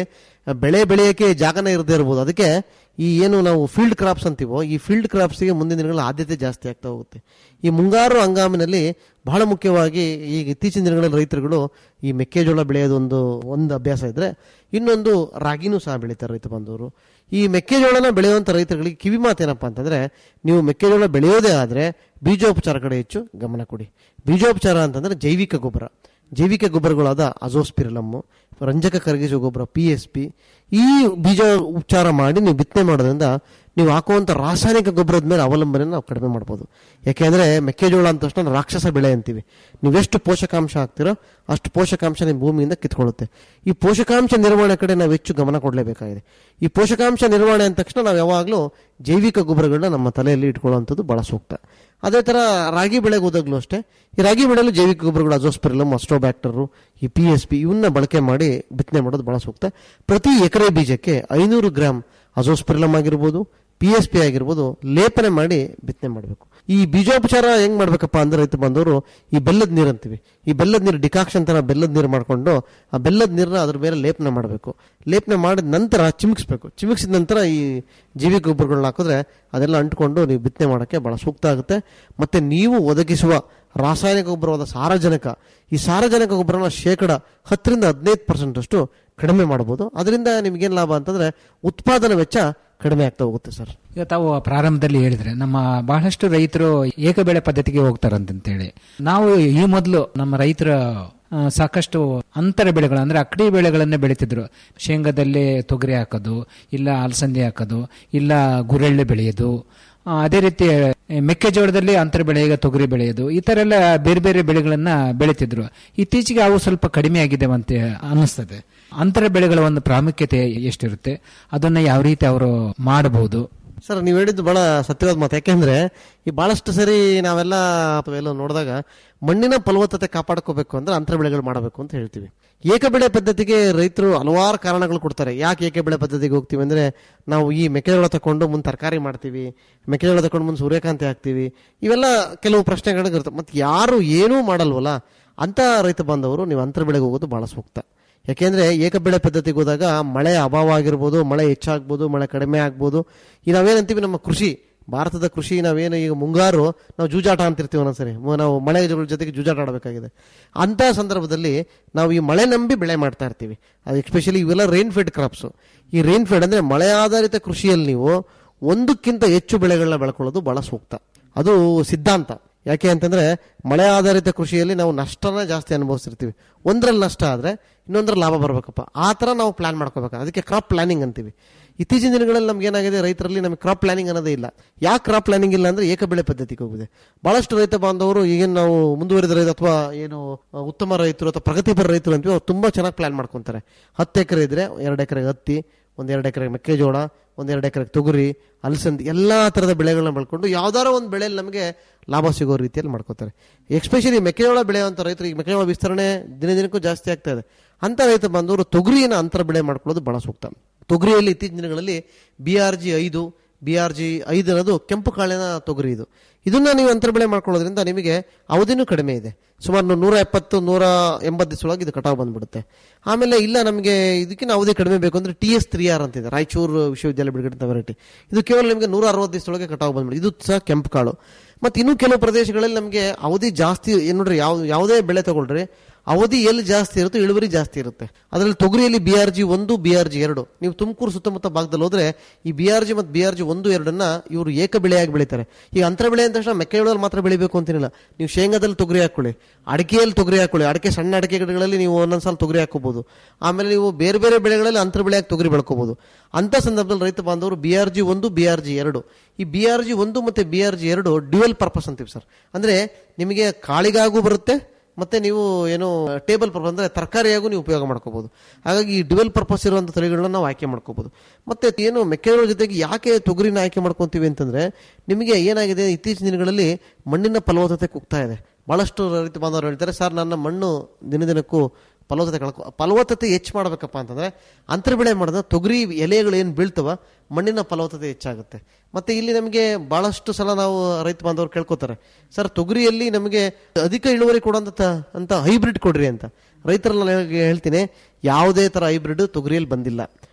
ಬೆಳೆ ಬೆಳೆಯೋಕೆ ಜಾಗನೇ ಇರದೇ ಇರ್ಬೋದು ಅದಕ್ಕೆ ಈ ಏನು ನಾವು ಫೀಲ್ಡ್ ಕ್ರಾಪ್ಸ್ ಅಂತೀವೋ ಈ ಫೀಲ್ಡ್ ಕ್ರಾಪ್ಸ್ಗೆ ಮುಂದಿನ ದಿನಗಳಲ್ಲಿ ಆದ್ಯತೆ ಜಾಸ್ತಿ ಆಗ್ತಾ ಹೋಗುತ್ತೆ ಈ ಮುಂಗಾರು ಹಂಗಾಮಿನಲ್ಲಿ ಬಹಳ ಮುಖ್ಯವಾಗಿ ಈಗ ಇತ್ತೀಚಿನ ದಿನಗಳಲ್ಲಿ ರೈತರುಗಳು ಈ ಮೆಕ್ಕೆಜೋಳ ಬೆಳೆಯೋದು ಒಂದು ಒಂದು ಅಭ್ಯಾಸ ಇದ್ರೆ ಇನ್ನೊಂದು ರಾಗಿನೂ ಸಹ ಬೆಳೀತಾರೆ ರೈತ ಬಾಂಧವರು ಈ ಮೆಕ್ಕೆಜೋಳನ ಬೆಳೆಯುವಂಥ ರೈತರುಗಳಿಗೆ ಕಿವಿ ಮಾತೇನಪ್ಪ ಅಂತಂದ್ರೆ ನೀವು ಮೆಕ್ಕೆಜೋಳ ಬೆಳೆಯೋದೇ ಆದರೆ ಬೀಜೋಪಚಾರ ಕಡೆ ಹೆಚ್ಚು ಗಮನ ಕೊಡಿ ಬೀಜೋಪಚಾರ ಅಂತಂದ್ರೆ ಜೈವಿಕ ಗೊಬ್ಬರ ಜೈವಿಕ ಗೊಬ್ಬರಗಳಾದ ಅಜೋಸ್ಪಿರಲಮ್ಮು ರಂಜಕ ಕರಗಿಸುವ ಗೊಬ್ಬರ ಪಿ ಎಸ್ ಪಿ ಈ ಬೀಜ ಉಪಚಾರ ಮಾಡಿ ನೀವು ಬಿತ್ತನೆ ಮಾಡೋದ್ರಿಂದ ನೀವು ಹಾಕುವಂಥ ರಾಸಾಯನಿಕ ಗೊಬ್ಬರದ ಮೇಲೆ ಅವಲಂಬನೆ ನಾವು ಕಡಿಮೆ ಮಾಡ್ಬೋದು ಯಾಕೆಂದ್ರೆ ಮೆಕ್ಕೆಜೋಳ ಅಂದ ತಕ್ಷಣ ರಾಕ್ಷಸ ಬೆಳೆ ಅಂತೀವಿ ನೀವೆಷ್ಟು ಪೋಷಕಾಂಶ ಹಾಕ್ತಿರೋ ಅಷ್ಟು ಪೋಷಕಾಂಶ ನಿಮ್ಮ ಭೂಮಿಯಿಂದ ಕಿತ್ಕೊಳ್ಳುತ್ತೆ ಈ ಪೋಷಕಾಂಶ ನಿರ್ವಹಣೆ ಕಡೆ ನಾವು ಹೆಚ್ಚು ಗಮನ ಕೊಡಲೇಬೇಕಾಗಿದೆ ಈ ಪೋಷಕಾಂಶ ನಿರ್ವಹಣೆ ಅಂದ ತಕ್ಷಣ ನಾವು ಯಾವಾಗಲೂ ಜೈವಿಕ ಗೊಬ್ಬರಗಳನ್ನ ನಮ್ಮ ತಲೆಯಲ್ಲಿ ಇಟ್ಕೊಳ್ಳುವಂಥದ್ದು ಬಹಳ ಸೂಕ್ತ ಅದೇ ತರ ರಾಗಿ ಬೆಳೆಗೆ ಹೋದಾಗ್ಲೂ ಅಷ್ಟೇ ಈ ರಾಗಿ ಬೆಳೆಯಲು ಜೈವಿಕ ಗೊಬ್ಬರಗಳು ಅಜೋಸ್ಪಿರಲಮ್ ಅಸ್ಟ್ರೋಬ್ಯಾಕ್ಟರು ಈ ಪಿ ಎಸ್ ಪಿ ಇವನ್ನ ಬಳಕೆ ಮಾಡಿ ಬಿತ್ತನೆ ಮಾಡೋದು ಬಹಳ ಸೂಕ್ತ ಪ್ರತಿ ಎಕರೆ ಬೀಜಕ್ಕೆ ಐನೂರು ಗ್ರಾಮ್ ಅಜೋಸ್ಪಿರಲಮ್ ಆಗಿರ್ಬೋದು ಪಿ ಎಸ್ ಪಿ ಆಗಿರ್ಬೋದು ಲೇಪನೆ ಮಾಡಿ ಬಿತ್ತನೆ ಮಾಡಬೇಕು ಈ ಬೀಜೋಪಚಾರ ಹೆಂಗ್ ಮಾಡ್ಬೇಕಪ್ಪ ಅಂದ್ರೆ ರೈತ ಬಂದವರು ಈ ಬೆಲ್ಲದ ನೀರು ಅಂತೀವಿ ಈ ಬೆಲ್ಲದ ನೀರು ಡಿಕಾಕ್ಷನ್ ತರ ಬೆಲ್ಲದ ನೀರು ಮಾಡ್ಕೊಂಡು ಆ ಬೆಲ್ಲದ ನೀರನ್ನ ಅದ್ರ ಮೇಲೆ ಲೇಪನ ಮಾಡಬೇಕು ಲೇಪನ ಮಾಡಿದ ನಂತರ ಚಿಮುಕ್ಸ್ಬೇಕು ಚಿಮುಕ್ಸಿದ ನಂತರ ಈ ಜೈವಿಕ ಗೊಬ್ಬರಗಳನ್ನ ಹಾಕಿದ್ರೆ ಅದೆಲ್ಲ ಅಂಟ್ಕೊಂಡು ನೀವು ಬಿತ್ತನೆ ಮಾಡೋಕ್ಕೆ ಬಹಳ ಸೂಕ್ತ ಆಗುತ್ತೆ ಮತ್ತೆ ನೀವು ಒದಗಿಸುವ ರಾಸಾಯನಿಕ ಗೊಬ್ಬರವಾದ ಸಾರಜನಕ ಈ ಸಾರಜನಕ ಗೊಬ್ಬರನ ಶೇಕಡ ಹತ್ತರಿಂದ ಹದಿನೈದು ಪರ್ಸೆಂಟ್ ಅಷ್ಟು ಕಡಿಮೆ ಮಾಡಬಹುದು ಅದರಿಂದ ನಿಮ್ಗೇನು ಲಾಭ ಅಂತಂದ್ರೆ ಉತ್ಪಾದನಾ ವೆಚ್ಚ ಕಡಿಮೆ ಆಗ್ತಾ ಹೋಗುತ್ತೆ ಸರ್ ಈಗ ತಾವು ಪ್ರಾರಂಭದಲ್ಲಿ ಹೇಳಿದ್ರೆ ನಮ್ಮ ಬಹಳಷ್ಟು ರೈತರು ಏಕಬೆಳೆ ಪದ್ಧತಿಗೆ ಹೋಗ್ತಾರಂತೇಳಿ ನಾವು ಈ ಮೊದಲು ನಮ್ಮ ರೈತರ ಆ, ಸಾಕಷ್ಟು ಅಂತರ ಬೆಳೆಗಳು ಅಂದ್ರೆ ಅಕ್ಕಡಿ ಬೆಳೆಗಳನ್ನೇ ಬೆಳೀತಿದ್ರು ಶೇಂಗಾದಲ್ಲಿ ತೊಗರಿ ಹಾಕೋದು ಇಲ್ಲ ಅಲಸಂದಿ ಹಾಕೋದು ಇಲ್ಲ ಗುರೆಳ್ಳೆ ಬೆಳೆಯೋದು ಆ, ಅದೇ ರೀತಿ ಮೆಕ್ಕೆಜೋಳದಲ್ಲಿ ಅಂತರ ಬೆಳೆ ಈಗ ತೊಗರಿ ಬೆಳೆಯೋದು ಈ ತರ ಎಲ್ಲ ಬೇರೆ ಬೇರೆ ಬೆಳೆಗಳನ್ನ ಬೆಳೀತಿದ್ರು ಇತ್ತೀಚೆಗೆ ಅವು ಸ್ವಲ್ಪ ಕಡಿಮೆ ಆಗಿದೆ ಅಂತ ಅನ್ನಿಸ್ತದೆ ಅಂತರ ಬೆಳೆಗಳ ಒಂದು ಪ್ರಾಮುಖ್ಯತೆ ಎಷ್ಟಿರುತ್ತೆ ಅದನ್ನ ಯಾವ ರೀತಿ ಅವರು ಮಾಡಬಹುದು ಸರ್ ನೀವು ಹೇಳಿದ್ದು ಬಹಳ ಸತ್ಯವಾದ ಮಾತು ಯಾಕೆಂದ್ರೆ ಈ ಬಹಳಷ್ಟು ಸರಿ ನಾವೆಲ್ಲ ಅಥವಾ ಎಲ್ಲೋ ನೋಡಿದಾಗ ಮಣ್ಣಿನ ಫಲವತ್ತತೆ ಕಾಪಾಡ್ಕೋಬೇಕು ಅಂದ್ರೆ ಅಂತರ ಬೆಳೆಗಳು ಮಾಡಬೇಕು ಅಂತ ಹೇಳ್ತೀವಿ ಏಕಬೆಳೆ ಪದ್ಧತಿಗೆ ರೈತರು ಹಲವಾರು ಕಾರಣಗಳು ಕೊಡ್ತಾರೆ ಯಾಕೆ ಏಕಬೆಳೆ ಪದ್ಧತಿಗೆ ಹೋಗ್ತೀವಿ ಅಂದ್ರೆ ನಾವು ಈ ಮೆಕ್ಕೆಜೋಳ ತಕೊಂಡು ಮುಂದೆ ತರಕಾರಿ ಮಾಡ್ತೀವಿ ಮೆಕ್ಕೆಜೋಳ ತಕೊಂಡು ಮುಂದೆ ಸೂರ್ಯಕಾಂತಿ ಹಾಕ್ತೀವಿ ಇವೆಲ್ಲ ಕೆಲವು ಪ್ರಶ್ನೆಗಳಿರುತ್ತೆ ಮತ್ತೆ ಯಾರು ಏನೂ ಮಾಡಲ್ವಲ್ಲ ಅಂತ ರೈತ ಬಾಂಧವರು ನೀವು ಅಂತರ ಬೆಳೆಗೆ ಹೋಗೋದು ಬಹಳ ಸೂಕ್ತ ಯಾಕೆಂದ್ರೆ ಏಕಬೆಳೆ ಪದ್ಧತಿಗೆ ಹೋದಾಗ ಮಳೆ ಅಭಾವ ಆಗಿರ್ಬೋದು ಮಳೆ ಹೆಚ್ಚಾಗ್ಬೋದು ಮಳೆ ಕಡಿಮೆ ಆಗ್ಬೋದು ಈ ನಾವೇನಂತೀವಿ ನಮ್ಮ ಕೃಷಿ ಭಾರತದ ಕೃಷಿ ನಾವೇನು ಈಗ ಮುಂಗಾರು ನಾವು ಜೂಜಾಟ ಅಂತಿರ್ತೀವಿ ಒಂದೊಂದ್ಸರಿ ಮ- ನಾವು ಮಳೆ ಜೊತೆಗೆ ಜೂಜಾಟ ಆಡಬೇಕಾಗಿದೆ ಅಂತ ಸಂದರ್ಭದಲ್ಲಿ ನಾವು ಈ ಮಳೆ ನಂಬಿ ಬೆಳೆ ಮಾಡ್ತಾ ಇರ್ತೀವಿ ಅದು ಎಸ್ಪೆಷಲಿ ಇವೆಲ್ಲ ರೈನ್ ಫೆಡ್ ಕ್ರಾಪ್ಸ್ ಈ ರೈನ್ ಫೆಡ್ ಅಂದ್ರೆ ಮಳೆ ಆಧಾರಿತ ಕೃಷಿಯಲ್ಲಿ ನೀವು ಒಂದಕ್ಕಿಂತ ಹೆಚ್ಚು ಬೆಳೆಗಳನ್ನ ಬೆಳ್ಕೊಳ್ಳೋದು ಬಹಳ ಸೂಕ್ತ ಅದು ಸಿದ್ಧಾಂತ ಯಾಕೆ ಅಂತಂದ್ರೆ ಮಳೆ ಆಧಾರಿತ ಕೃಷಿಯಲ್ಲಿ ನಾವು ನಷ್ಟನ ಜಾಸ್ತಿ ಅನುಭವಿಸಿರ್ತೀವಿ ಒಂದ್ರಲ್ಲಿ ನಷ್ಟ ಆದ್ರೆ ಇನ್ನೊಂದ್ರಲ್ಲಿ ಲಾಭ ಬರ್ಬೇಕಪ್ಪ ಆ ತರ ನಾವು ಪ್ಲಾನ್ ಮಾಡ್ಕೋಬೇಕು ಅದಕ್ಕೆ ಕ್ರಾಪ್ ಪ್ಲಾನಿಂಗ್ ಅಂತೀವಿ ಇತ್ತೀಚಿನ ದಿನಗಳಲ್ಲಿ ನಮ್ಗೆ ಏನಾಗಿದೆ ರೈತರಲ್ಲಿ ನಮಗೆ ಕ್ರಾಪ್ ಪ್ಲಾನಿಂಗ್ ಅನ್ನೋದೇ ಇಲ್ಲ ಯಾಕೆ ಕ್ರಾಪ್ ಪ್ಲಾನಿಂಗ್ ಇಲ್ಲ ಅಂದ್ರೆ ಏಕಬೆಳೆ ಪದ್ಧತಿಗೆ ಹೋಗಿದೆ ಬಹಳಷ್ಟು ರೈತ ಬಾಂಧವರು ಈಗೇನು ನಾವು ಮುಂದುವರಿದ ರೈತ ಅಥವಾ ಏನು ಆ, ಉತ್ತಮ ರೈತರು ಅಥವಾ ಪ್ರಗತಿಪರ ರೈತರು ಅಂತೀವಿ ಅವ್ರು ತುಂಬಾ ಚೆನ್ನಾಗಿ ಪ್ಲಾನ್ ಮಾಡ್ಕೊಂತಾರೆ ಹತ್ತು ಎಕರೆ ಇದ್ರೆ ಎರಡು ಎಕರೆಗೆ ಹತ್ತಿ ಒಂದ್ ಎರಡು ಎಕರೆ ಮೆಕ್ಕೆಜೋಳ ಒಂದ್ ಎರಡು ಎಕರೆ ತೊಗರಿ ಅಲಸಂದಿ ಎಲ್ಲಾ ತರದ ಬೆಳೆಗಳನ್ನ ಬೆಳ್ಕೊಂಡು ಯಾವ್ದಾರ ಒಂದು ಬೆಳೆಯಲ್ಲಿ ನಮಗೆ ಲಾಭ ಸಿಗೋ ರೀತಿಯಲ್ಲಿ ಮಾಡ್ಕೋತಾರೆ ಎಸ್ಪೆಷಲಿ ಮೆಕ್ಕೆಜೋಳ ಬೆಳೆಯುವಂತ ರೈತರು ಈಗ ಮೆಕ್ಕೆಜೋಳ ವಿಸ್ತರಣೆ ದಿನ ದಿನಕ್ಕೂ ಜಾಸ್ತಿ ಆಗ್ತಾ ಇದೆ ಅಂತ ರೈತ ಬಂದವರು ತೊಗರಿನ ಅಂತರ ಬೆಳೆ ಮಾಡ್ಕೊಳ್ಳೋದು ಬಹಳ ಸೂಕ್ತ ತೊಗರಿಯಲ್ಲಿ ಇತ್ತೀಚಿನ ದಿನಗಳಲ್ಲಿ ಬಿ ಆರ್ ಜಿ ಐದು ಬಿ ಆರ್ ಜಿ ಐದು ಅನ್ನೋದು ಕೆಂಪು ಕಾಳಿನ ತೊಗರಿ ಇದು ಇದನ್ನ ನೀವು ಅಂತರ ಬೆಳೆ ಮಾಡ್ಕೊಳ್ಳೋದ್ರಿಂದ ನಿಮಗೆ ಅವಧಿನೂ ಕಡಿಮೆ ಇದೆ ಸುಮಾರು ನೂರ ಎಪ್ಪತ್ತು ನೂರ ಎಂಬತ್ತು ದಿವಸದೊಳಗೆ ಇದು ಕಟಾವು ಬಂದ್ಬಿಡುತ್ತೆ ಆಮೇಲೆ ಇಲ್ಲ ನಮಗೆ ಇದಕ್ಕಿಂತ ಅವಧಿ ಕಡಿಮೆ ಬೇಕು ಅಂದ್ರೆ ಟಿ ಎಸ್ ತ್ರೀ ಆರ್ ಅಂತಿದೆ ರಾಯಚೂರು ವಿಶ್ವವಿದ್ಯಾಲಯ ಬಿಡುಗಡೆ ವೆರೈಟಿ ಇದು ಕೇವಲ ನಿಮಗೆ ನೂರ ಅರವತ್ತು ದಿವಸದೊಳಗೆ ಕಟಾವು ಬಂದ್ಬಿಡುತ್ತೆ ಇದು ಸಹ ಕೆಂಪು ಕಾಳು ಮತ್ತೆ ಇನ್ನೂ ಕೆಲವು ಪ್ರದೇಶಗಳಲ್ಲಿ ನಮಗೆ ಅವಧಿ ಜಾಸ್ತಿ ಏನ್ ನೋಡ್ರಿ ಯಾವ ಯಾವುದೇ ಬೆಳೆ ತಗೊಳ್ರಿ ಅವಧಿ ಎಲ್ಲಿ ಜಾಸ್ತಿ ಇರುತ್ತೋ ಇಳುವರಿ ಜಾಸ್ತಿ ಇರುತ್ತೆ ಅದರಲ್ಲಿ ತೊಗರಿಯಲ್ಲಿ ಬಿ ಆರ್ ಜಿ ಒಂದು ಬಿ ಆರ್ ಜಿ ಎರಡು ನೀವು ತುಮಕೂರು ಸುತ್ತಮುತ್ತ ಭಾಗದಲ್ಲಿ ಹೋದ್ರೆ ಈ ಬಿ ಆರ್ ಜಿ ಮತ್ತು ಬಿ ಆರ್ ಜಿ ಒಂದು ಎರಡನ್ನ ಇವರು ಏಕ ಬೆಳೆಯಾಗಿ ಬೆಳೀತಾರೆ ಈಗ ಅಂತರ ಬೆಳೆ ಅಂದ ತಕ್ಷಣ ಮೆಕ್ಕೆಜೋಳದಲ್ಲಿ ಮಾತ್ರ ಬೆಳಿಬೇಕು ಅಂತಿರಲಿಲ್ಲ ನೀವು ಶೇಂಗಾದಲ್ಲಿ ತೊಗರಿ ಹಾಕೊಳ್ಳಿ ಅಡಿಕೆಯಲ್ಲಿ ತೊಗರಿ ಹಾಕೊಳ್ಳಿ ಅಡಿಕೆ ಸಣ್ಣ ಅಡಿಕೆ ಗಿಡಗಳಲ್ಲಿ ನೀವು ಒಂದೊಂದ್ಸಲ ತೊಗರಿ ಹಾಕೋಬಹುದು ಆಮೇಲೆ ನೀವು ಬೇರೆ ಬೇರೆ ಬೆಳೆಗಳಲ್ಲಿ ಅಂತರ ಬೆಳೆಯಾಗಿ ತೊಗರಿ ಬೆಳ್ಕೋಬಹುದು ಅಂತ ಸಂದರ್ಭದಲ್ಲಿ ರೈತ ಬಾಂಧವರು ಬಿ ಆರ್ ಜಿ ಒಂದು ಬಿ ಆರ್ ಜಿ ಎರಡು ಈ ಬಿ ಆರ್ ಜಿ ಒಂದು ಮತ್ತೆ ಬಿ ಆರ್ ಜಿ ಎರಡು ಡ್ಯುವೆಲ್ ಪರ್ಪಸ್ ಅಂತೀವಿ ಸರ್ ಅಂದ್ರೆ ನಿಮಗೆ ಕಾಳಿಗಾಗೂ ಬರುತ್ತೆ ಮತ್ತೆ ನೀವು ಏನು ಟೇಬಲ್ ಪರ್ಪಸ್ ಅಂದ್ರೆ ತರಕಾರಿಯಾಗೂ ನೀವು ಉಪಯೋಗ ಮಾಡ್ಕೋಬಹುದು ಹಾಗಾಗಿ ಈ ಡ್ಯುವೆಲ್ ಪರ್ಪಸ್ ಇರುವಂತ ತಳಿಗಳನ್ನ ನಾವು ಆಯ್ಕೆ ಮಾಡ್ಕೋಬಹುದು ಮತ್ತೆ ಏನು ಮೆಕ್ಕೆಜೋಳ ಜೊತೆಗೆ ಯಾಕೆ ತೊಗರಿನ ಆಯ್ಕೆ ಮಾಡ್ಕೊಂತೀವಿ ಅಂತಂದ್ರೆ ನಿಮಗೆ ಏನಾಗಿದೆ ಇತ್ತೀಚಿನ ದಿನಗಳಲ್ಲಿ ಮಣ್ಣಿನ ಫಲವತ್ತತೆ ಕುಗ್ತಾ ಇದೆ ಬಹಳಷ್ಟು ರೈತ ಬಾಂಧವರು ಹೇಳ್ತಾರೆ ಸರ್ ನನ್ನ ಮಣ್ಣು ದಿನ ದಿನಕ್ಕೂ ಫಲವತ್ತತೆ ಕಳ್ಕೊ ಫಲವತ್ತತೆ ಹೆಚ್ಚು ಮಾಡ್ಬೇಕಪ್ಪ ಅಂತಂದ್ರೆ ಅಂತರ ಬೆಳೆ ಮಾಡಿದ್ರೆ ತೊಗರಿ ಎಲೆಗಳು ಏನು ಬೀಳ್ತವ ಮಣ್ಣಿನ ಫಲವತ್ತತೆ ಹೆಚ್ಚಾಗುತ್ತೆ ಮತ್ತೆ ಇಲ್ಲಿ ನಮಗೆ ಬಹಳಷ್ಟು ಸಲ ನಾವು ರೈತ ಬಾಂಧವರು ಕೇಳ್ಕೊತಾರೆ ಸರ್ ತೊಗರಿಯಲ್ಲಿ ನಮಗೆ ಅಧಿಕ ಇಳುವರಿ ಕೊಡುವಂತ ಅಂತ ಹೈಬ್ರಿಡ್ ಕೊಡ್ರಿ ಅಂತ ರೈತರಲ್ಲಿ ನಾನು ಹೇಳ್ತೀನಿ ಯಾವುದೇ ತರ ಹೈಬ್ರಿಡ್ ತೊಗರಿಯಲ್ಲಿ ಬಂದಿಲ್ಲ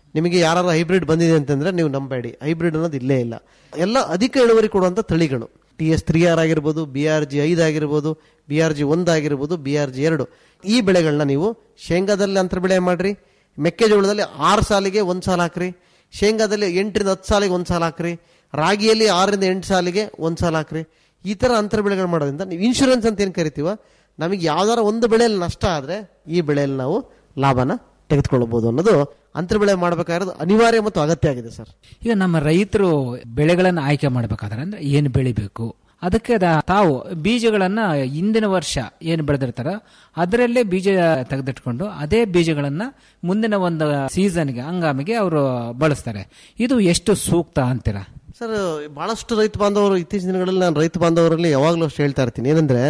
ನಿಮಗೆ ಯಾರು ಹೈಬ್ರಿಡ್ ಬಂದಿದೆ ಅಂತಂದ್ರೆ ನೀವು ನಂಬೇಡಿ ಹೈಬ್ರಿಡ್ ಅನ್ನೋದು ಇಲ್ಲೇ ಇಲ್ಲ ಎಲ್ಲ ಅಧಿಕ ಇಳುವರಿ ಕೊಡುವಂತ ತಳಿಗಳು ಟಿ ಎಸ್ ತ್ರೀ ಆರ್ ಆಗಿರ್ಬೋದು ಬಿ ಆರ್ ಜಿ ಐದು ಆಗಿರ್ಬೋದು ಬಿ ಆರ್ ಜಿ ಒಂದು ಆಗಿರ್ಬೋದು ಬಿ ಆರ್ ಜಿ ಎರಡು ಈ ಬೆಳೆಗಳನ್ನ ನೀವು ಶೇಂಗಾದಲ್ಲಿ ಅಂತರ ಬೆಳೆ ಮಾಡ್ರಿ ಮೆಕ್ಕೆಜೋಳದಲ್ಲಿ ಆರು ಸಾಲಿಗೆ ಒಂದು ಸಾಲ ಹಾಕ್ರಿ ಶೇಂಗಾದಲ್ಲಿ ಎಂಟರಿಂದ ಹತ್ತು ಸಾಲಿಗೆ ಒಂದು ಸಾಲ ಹಾಕ್ರಿ ರಾಗಿಯಲ್ಲಿ ಆರರಿಂದ ಎಂಟು ಸಾಲಿಗೆ ಒಂದು ಸಾಲ ಹಾಕ್ರಿ ಈ ಥರ ಅಂತರ ಬೆಳೆಗಳು ಮಾಡೋದ್ರಿಂದ ನೀವು ಇನ್ಶೂರೆನ್ಸ್ ಅಂತ ಏನು ಕರಿತೀವ ನಮಗೆ ಯಾವ್ದಾರ ಒಂದು ಬೆಳೆಯಲ್ಲಿ ನಷ್ಟ ಆದರೆ ಈ ಬೆಳೆಯಲ್ಲಿ ನಾವು ಲಾಭನ ತೆಗೆದುಕೊಳ್ಳಬಹುದು ಅನ್ನೋದು ಅಂತರ ಬೆಳೆ ಮಾಡಬೇಕಾಗಿರೋದು ಅನಿವಾರ್ಯ ಮತ್ತು ಅಗತ್ಯ ಆಗಿದೆ ಸರ್ ಈಗ ನಮ್ಮ ರೈತರು ಬೆಳೆಗಳನ್ನು ಆಯ್ಕೆ ಮಾಡಬೇಕಾದ್ರೆ ಅಂದ್ರೆ ಏನು ಬೆಳಿಬೇಕು ಅದಕ್ಕೆ ದ- ತಾವು ಬೀಜಗಳನ್ನ ಹಿಂದಿನ ವರ್ಷ ಏನು ಬೆಳೆದಿರ್ತಾರ ಅದರಲ್ಲೇ ಬೀಜ ತೆಗೆದಿಟ್ಕೊಂಡು ಅದೇ ಬೀಜಗಳನ್ನ ಮುಂದಿನ ಒಂದು ಸೀಸನ್ಗೆ ಹಂಗಾಮಿಗೆ ಅವರು ಬಳಸ್ತಾರೆ ಇದು ಎಷ್ಟು ಸೂಕ್ತ ಅಂತೀರಾ ಸರ್ ಬಹಳಷ್ಟು ರೈತ ಬಾಂಧವರು ಇತ್ತೀಚಿನ ದಿನಗಳಲ್ಲಿ ನಾನು ರೈತ ಬಾಂಧವರಲ್ಲಿ ಯಾವಾಗಲೂ ಅಷ್ಟು ಹೇಳ್ತಾ ಇರ್ತೀನಿ ಏನಂದ್ರೆ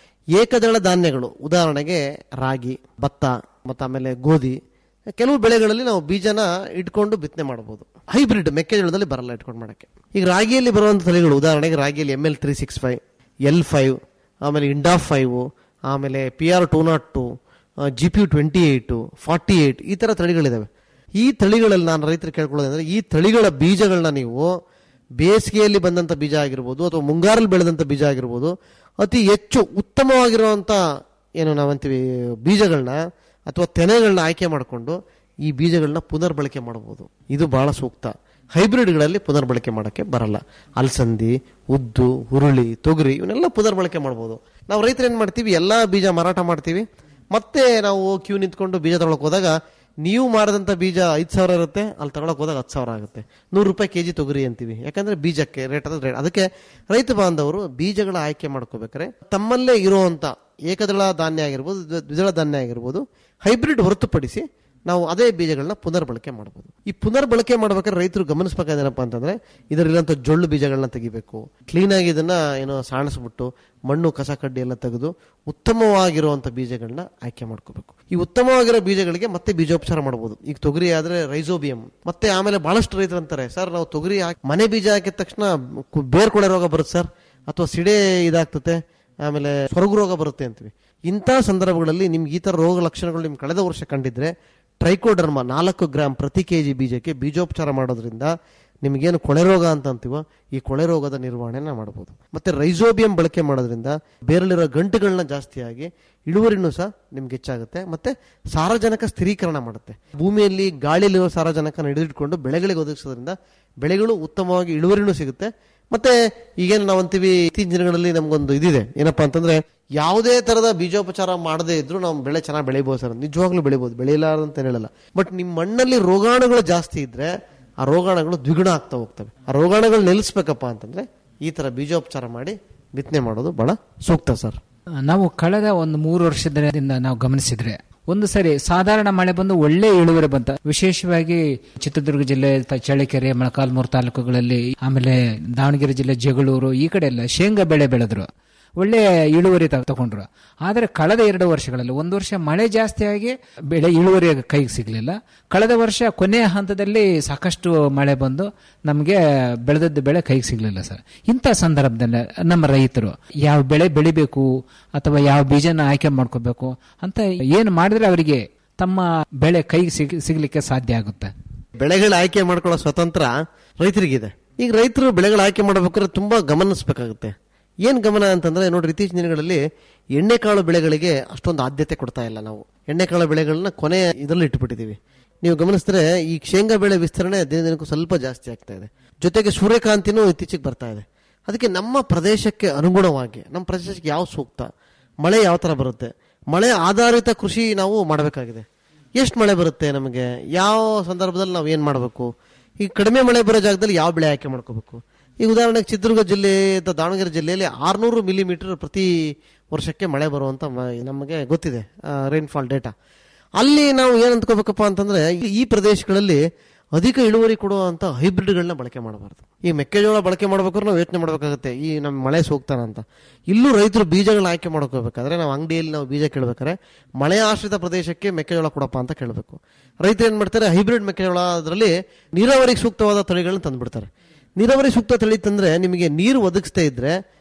ಏಕದಳ ಧಾನ್ಯಗಳು ಉದಾಹರಣೆಗೆ ರಾಗಿ ಭತ್ತ ಮತ್ತು ಆಮೇಲೆ ಗೋಧಿ ಕೆಲವು ಬೆಳೆಗಳಲ್ಲಿ ನಾವು ಬೀಜನ ಇಟ್ಕೊಂಡು ಬಿತ್ತನೆ ಮಾಡಬಹುದು ಹೈಬ್ರಿಡ್ ಮೆಕ್ಕೆಜೋಳದಲ್ಲಿ ಬರಲ್ಲ ಇಟ್ಕೊಂಡು ಮಾಡಕ್ಕೆ ಈಗ ರಾಗಿಯಲ್ಲಿ ಬರುವಂಥ ತಳಿಗಳು ಉದಾಹರಣೆಗೆ ರಾಗಿಯಲ್ಲಿ M L three six five L five ಆಮೇಲೆ ಇಂಡಾ ಫೈವ್ ಆಮೇಲೆ P R two not two G P twenty eight forty eight ಈ ಥರ ತಳಿಗಳಿದಾವೆ ಈ ತಳಿಗಳಲ್ಲಿ ನಾನು ರೈತರು ಕೇಳ್ಕೊಳ್ಳೋದಂದ್ರೆ ಈ ತಳಿಗಳ ಬೀಜಗಳನ್ನ ನೀವು ಬೇಸಿಗೆಯಲ್ಲಿ ಬಂದಂಥ ಬೀಜ ಆಗಿರ್ಬೋದು ಅಥವಾ ಮುಂಗಾರಲ್ಲಿ ಬೆಳೆದಂಥ ಬೀಜ ಆಗಿರ್ಬೋದು ಅತಿ ಹೆಚ್ಚು ಉತ್ತಮವಾಗಿರುವಂಥ ಏನು ನಾವಂತೀವಿ ಬೀಜಗಳನ್ನ ಅಥವಾ ತೆನೆಗಳನ್ನ ಆಯ್ಕೆ ಮಾಡಿಕೊಂಡು ಈ ಬೀಜಗಳನ್ನ ಪುನರ್ಬಳಕೆ ಮಾಡಬಹುದು ಇದು ಬಹಳ ಸೂಕ್ತ ಹೈಬ್ರಿಡ್ಗಳಲ್ಲಿ ಪುನರ್ಬಳಕೆ ಮಾಡೋಕ್ಕೆ ಬರಲ್ಲ ಅಲಸಂದಿ ಉದ್ದು ಹುರುಳಿ ತೊಗರಿ ಇವನ್ನೆಲ್ಲ ಪುನರ್ಬಳಕೆ ಮಾಡ್ಬೋದು ನಾವು ರೈತರು ಏನು ಮಾಡ್ತೀವಿ ಎಲ್ಲ ಬೀಜ ಮಾರಾಟ ಮಾಡ್ತೀವಿ ಮತ್ತೆ ನಾವು ಕ್ಯೂ ನಿಂತ್ಕೊಂಡು ಬೀಜ ತಗೊಳಕ್ ಹೋದಾಗ ನೀವು ಮಾರದಂತ ಬೀಜ ಐದು ಸಾವಿರ ಇರುತ್ತೆ ಅಲ್ಲಿ ತಗೊಳಕ್ ಹೋದಾಗ ಹತ್ತು ಸಾವಿರ ಆಗುತ್ತೆ ನೂರು ರೂಪಾಯಿ ಕೆಜಿ ತೊಗರಿ ಅಂತೀವಿ ಯಾಕಂದ್ರೆ ಬೀಜಕ್ಕೆ ರೇಟ್ ಅದ ರೇಟ್ ಅದಕ್ಕೆ ರೈತ ಬಾಂಧವರು ಬೀಜಗಳ ಆಯ್ಕೆ ಮಾಡ್ಕೋಬೇಕಾದ್ರೆ ತಮ್ಮಲ್ಲೇ ಇರುವಂತ ಏಕದಳ ಧಾನ್ಯ ಆಗಿರ್ಬೋದು ದ್ವಿ- ದ್ವಿದಳ ಧಾನ್ಯ ಆಗಿರ್ಬೋದು ಹೈಬ್ರಿಡ್ ಹೊರತುಪಡಿಸಿ ನಾವು ಅದೇ ಬೀಜಗಳನ್ನ ಪುನರ್ಬಳಕೆ ಮಾಡಬಹುದು ಈ ಪುನರ್ಬಳಕೆ ಮಾಡ್ಬೇಕಾದ್ರೆ ರೈತರು ಗಮನಿಸಬೇಕಾದೇನಪ್ಪ ಅಂತಂದ್ರೆ ಇದರಲ್ಲಿರುವಂಥ ಜೊಳ್ಳು ಬೀಜಗಳನ್ನ ತೆಗಿಬೇಕು ಕ್ಲೀನ್ ಆಗಿ ಇದನ್ನ ಏನೋ ಸಾಣಿಸ್ಬಿಟ್ಟು ಮಣ್ಣು ಕಸ ಕಡ್ಡಿ ಎಲ್ಲ ತೆಗೆದು ಉತ್ತಮವಾಗಿರುವಂಥ ಬೀಜಗಳನ್ನ ಆಯ್ಕೆ ಮಾಡ್ಕೋಬೇಕು ಈ ಉತ್ತಮವಾಗಿರೋ ಬೀಜಗಳಿಗೆ ಮತ್ತೆ ಬೀಜೋಪಚಾರ ಮಾಡಬಹುದು ಈಗ ತೊಗರಿ ಆದ್ರೆ ರೈಸೋಬಿಯಂ ಮತ್ತೆ ಆಮೇಲೆ ಬಹಳಷ್ಟು ರೈತರು ಅಂತಾರೆ ಸರ್ ನಾವು ತೊಗರಿ ಹಾಕಿ ಮನೆ ಬೀಜ ಹಾಕಿದ ತಕ್ಷಣ ಕು- ಬೇರ್ಕೊಳೆ ರೋಗ ಬರುತ್ತೆ ಸರ್ ಅಥವಾ ಸಿಡೆ ಇದಾಗ್ತತೆ ಆಮೇಲೆ ಸ್ವರ್ಗ ರೋಗ ಬರುತ್ತೆ ಅಂತೀವಿ ಇಂಥ ಸಂದರ್ಭಗಳಲ್ಲಿ ನಿಮ್ಗೆ ಈ ಥರ ರೋಗ ಲಕ್ಷಣಗಳು ನಿಮ್ಗೆ ಕಳೆದ ವರ್ಷ ಕಂಡಿದ್ರೆ ಟ್ರೈಕೋಡರ್ಮ ನಾಲ್ಕು ಗ್ರಾಮ್ ಪ್ರತಿ ಕೆ ಜಿ ಬೀಜಕ್ಕೆ ಬೀಜೋಪಚಾರ ಮಾಡೋದ್ರಿಂದ ನಿಮಗೇನು ಕೊಳೆ ರೋಗ ಅಂತ ಅಂತೀವೋ ಈ ಕೊಳೆ ರೋಗದ ನಿರ್ವಹಣೆನ ಮಾಡ್ಬೋದು ಮತ್ತೆ ರೈಸೋಬಿಯಂ ಬಳಕೆ ಮಾಡೋದ್ರಿಂದ ಬೇರಲ್ಲಿರೋ ಗಂಟುಗಳನ್ನ ಜಾಸ್ತಿಯಾಗಿ ಇಳುವರಿನೂ ಸಹ ನಿಮ್ಗೆ ಹೆಚ್ಚಾಗುತ್ತೆ ಮತ್ತೆ ಸಾರಜನಕ ಸ್ಥಿರೀಕರಣ ಮಾಡುತ್ತೆ ಭೂಮಿಯಲ್ಲಿ ಗಾಳಿಯಲ್ಲಿರೋ ಸಾರಜನಕನ ಹಿಡಿದಿಟ್ಕೊಂಡು ಬೆಳೆಗಳಿಗೆ ಒದಗಿಸೋದ್ರಿಂದ ಬೆಳೆಗಳು ಉತ್ತಮವಾಗಿ ಇಳುವರಿನೂ ಸಿಗುತ್ತೆ ಮತ್ತೆ ಈಗೇನು ನಾವು ಅಂತೀವಿ ಇತ್ತೀಚಿನ ದಿನಗಳಲ್ಲಿ ನಮ್ಗೊಂದು ಇದಿದೆ ಏನಪ್ಪಾ ಅಂತಂದ್ರೆ ಯಾವುದೇ ತರದ ಬೀಜೋಪಚಾರ ಮಾಡದೇ ಇದ್ರೂ ನಾವು ಬೆಳೆ ಚೆನ್ನಾಗಿ ಬೆಳಿಬೋದು ಸರ್ ನಿಜವಾಗ್ಲೂ ಬೆಳಿಬೋದು ಬೆಳೆಯಲಾರ ಅಂತ ಹೇಳಲ್ಲ ಬಟ್ ನಿಮ್ಮ ಮಣ್ಣಲ್ಲಿ ರೋಗಾಣುಗಳು ಜಾಸ್ತಿ ಇದ್ರೆ ಆ ರೋಗಾಣುಗಳು ದ್ವಿಗುಣ ಆಗ್ತಾ ಹೋಗ್ತವೆ ಆ ರೋಗಾಣುಗಳು ನಿಲ್ಲಿಸ್ಬೇಕಪ್ಪ ಅಂತಂದ್ರೆ ಈ ತರ ಬೀಜೋಪಚಾರ ಮಾಡಿ ಬಿತ್ತನೆ ಮಾಡೋದು ಬಹಳ ಸೂಕ್ತ ಸರ್ ನಾವು ಕಳೆದ ಒಂದು ಮೂರು ವರ್ಷದಿಂದ ನಾವು ಗಮನಿಸಿದ್ರೆ ಒಂದು ಸರಿ ಸಾಧಾರಣ ಮಳೆ ಬಂದು ಒಳ್ಳೆ ಇಳುವರಿ ಬಂತ ವಿಶೇಷವಾಗಿ ಚಿತ್ರದುರ್ಗ ಜಿಲ್ಲೆ ತ- ಚಳ್ಳಕೆರೆ ಮೊಳಕಾಲ್ಮೂರು ತಾಲೂಕುಗಳಲ್ಲಿ ಆಮೇಲೆ ದಾವಣಗೆರೆ ಜಿಲ್ಲೆ ಜಗಳೂರು ಈ ಕಡೆ ಎಲ್ಲ ಶೇಂಗಾ ಬೆಳೆ ಬೆಳೆದ್ರು ಒಳ್ಳೆ ಇಳುವರಿ ತ- ತಗೊಂಡ್ರು ಆದರೆ ಕಳೆದ ಎರಡು ವರ್ಷಗಳಲ್ಲಿ ಒಂದು ವರ್ಷ ಮಳೆ ಜಾಸ್ತಿ ಆಗಿ ಬೆಳೆ ಇಳುವರಿ ಕೈಗೆ ಸಿಗಲಿಲ್ಲ ಕಳೆದ ವರ್ಷ ಕೊನೆಯ ಹಂತದಲ್ಲಿ ಸಾಕಷ್ಟು ಮಳೆ ಬಂದು ನಮಗೆ ಬೆಳೆದದ್ದು ಬೆಳೆ ಕೈಗೆ ಸಿಗಲಿಲ್ಲ ಸರ್ ಇಂಥ ಸಂದರ್ಭದಲ್ಲಿ ನಮ್ಮ ರೈತರು ಯಾವ ಬೆಳೆ ಬೆಳಿಬೇಕು ಅಥವಾ ಯಾವ ಬೀಜನ ಆಯ್ಕೆ ಮಾಡ್ಕೋಬೇಕು ಅಂತ ಏನು ಮಾಡಿದ್ರೆ ಅವರಿಗೆ ತಮ್ಮ ಬೆಳೆ ಕೈಗೆ ಸಿಗ್ ಸಿಗ್ಲಿಕ್ಕೆ ಸಾಧ್ಯ ಆಗುತ್ತೆ ಬೆಳೆಗಳ ಆಯ್ಕೆ ಮಾಡ್ಕೊಳ್ಳೋ ಸ್ವತಂತ್ರ ರೈತರಿಗಿದೆ ಈಗ ರೈತರು ಬೆಳೆಗಳ ಆಯ್ಕೆ ಮಾಡಬೇಕಾದ್ರೆ ತುಂಬಾ ಗಮನಿಸಬೇಕಾಗುತ್ತೆ ಏನ್ ಗಮನ ಅಂತಂದ್ರೆ ನೋಡ್ರಿ ಇತ್ತೀಚಿನ ದಿನಗಳಲ್ಲಿ ಎಣ್ಣೆಕಾಳು ಬೆಳೆಗಳಿಗೆ ಅಷ್ಟೊಂದು ಆದ್ಯತೆ ಕೊಡ್ತಾ ಇಲ್ಲ ನಾವು ಎಣ್ಣೆಕಾಳು ಬೆಳೆಗಳನ್ನ ಕೊನೆ ಇದರಲ್ಲಿ ಇಟ್ಬಿಟ್ಟಿದೀವಿ ನೀವು ಗಮನಿಸಿದ್ರೆ ಈ ಶೇಂಗಾ ಬೆಳೆ ವಿಸ್ತರಣೆ ದಿನ ದಿನಕ್ಕೂ ಸ್ವಲ್ಪ ಜಾಸ್ತಿ ಆಗ್ತಾ ಇದೆ ಜೊತೆಗೆ ಸೂರ್ಯಕಾಂತಿನೂ ಇತ್ತೀಚೆಗೆ ಬರ್ತಾ ಇದೆ ಅದಕ್ಕೆ ನಮ್ಮ ಪ್ರದೇಶಕ್ಕೆ ಅನುಗುಣವಾಗಿ ನಮ್ಮ ಪ್ರದೇಶಕ್ಕೆ ಯಾವ ಸೂಕ್ತ ಮಳೆ ಯಾವ ತರ ಬರುತ್ತೆ ಮಳೆ ಆಧಾರಿತ ಕೃಷಿ ನಾವು ಮಾಡಬೇಕಾಗಿದೆ ಎಷ್ಟು ಮಳೆ ಬರುತ್ತೆ ನಮಗೆ ಯಾವ ಸಂದರ್ಭದಲ್ಲಿ ನಾವು ಏನು ಮಾಡಬೇಕು ಈ ಕಡಿಮೆ ಮಳೆ ಬರೋ ಜಾಗದಲ್ಲಿ ಯಾವ ಬೆಳೆ ಆಯ್ಕೆ ಮಾಡ್ಕೋಬೇಕು ಈಗ ಉದಾಹರಣೆಗೆ ಚಿತ್ರದುರ್ಗ ಜಿಲ್ಲೆ ಅಥವಾ ದಾವಣಗೆರೆ ಜಿಲ್ಲೆಯಲ್ಲಿ ಆರ್ನೂರು ಮಿಲಿಮೀಟರ್ ಪ್ರತಿ ವರ್ಷಕ್ಕೆ ಮಳೆ ಬರುವಂತ ಮ- ನಮಗೆ ಗೊತ್ತಿದೆ ರೈನ್ಫಾಲ್ ಡೇಟಾ ಅಲ್ಲಿ ನಾವು ಏನು ಅಂದ್ಕೋಬೇಕಪ್ಪ ಅಂತಂದ್ರೆ ಈ- ಈ ಪ್ರದೇಶಗಳಲ್ಲಿ ಅಧಿಕ ಇಳುವರಿ ಕೊಡುವಂತ ಹೈಬ್ರಿಡ್ಗಳನ್ನ ಬಳಕೆ ಮಾಡಬಾರ್ದು ಈ ಮೆಕ್ಕೆಜೋಳ ಬಳಕೆ ಮಾಡ್ಬೇಕಾದ್ರೆ ನಾವು ಯೋಚನೆ ಮಾಡಬೇಕಾಗುತ್ತೆ ಈ ನಮ್ಮ ಮಳೆ ಸೂಕ್ತಾನ ಅಂತ ಇಲ್ಲೂ ರೈತರು ಬೀಜಗಳನ್ನ ಆಯ್ಕೆ ಮಾಡ್ಕೋಬೇಕಾದ್ರೆ ನಾವು ಅಂಗಡಿಯಲ್ಲಿ ನಾವು ಬೀಜ ಕೇಳಬೇಕಾದ್ರೆ ಮಳೆ ಆಶ್ರಿತ ಪ್ರದೇಶಕ್ಕೆ ಮೆಕ್ಕೆಜೋಳ ಕೊಡಪ್ಪ ಅಂತ ಕೇಳಬೇಕು ರೈತರು ಏನ್ ಮಾಡ್ತಾರೆ ಹೈಬ್ರಿಡ್ ಮೆಕ್ಕೆಜೋಳ ಅದರಲ್ಲಿ ನೀರಾವರಿಗೆ ಸೂಕ್ತವಾದ ತಳಿಗಳನ್ನ ತಂದ್ಬಿಡ್ತಾರೆ ನೀರಾವರಿ ಸೂಕ್ತ ತಳಿ ತಂದ್ರೆ ನಿಮಗೆ ನೀರು ಒದಗಿಸ್ತಾ ಇದ್ರೆ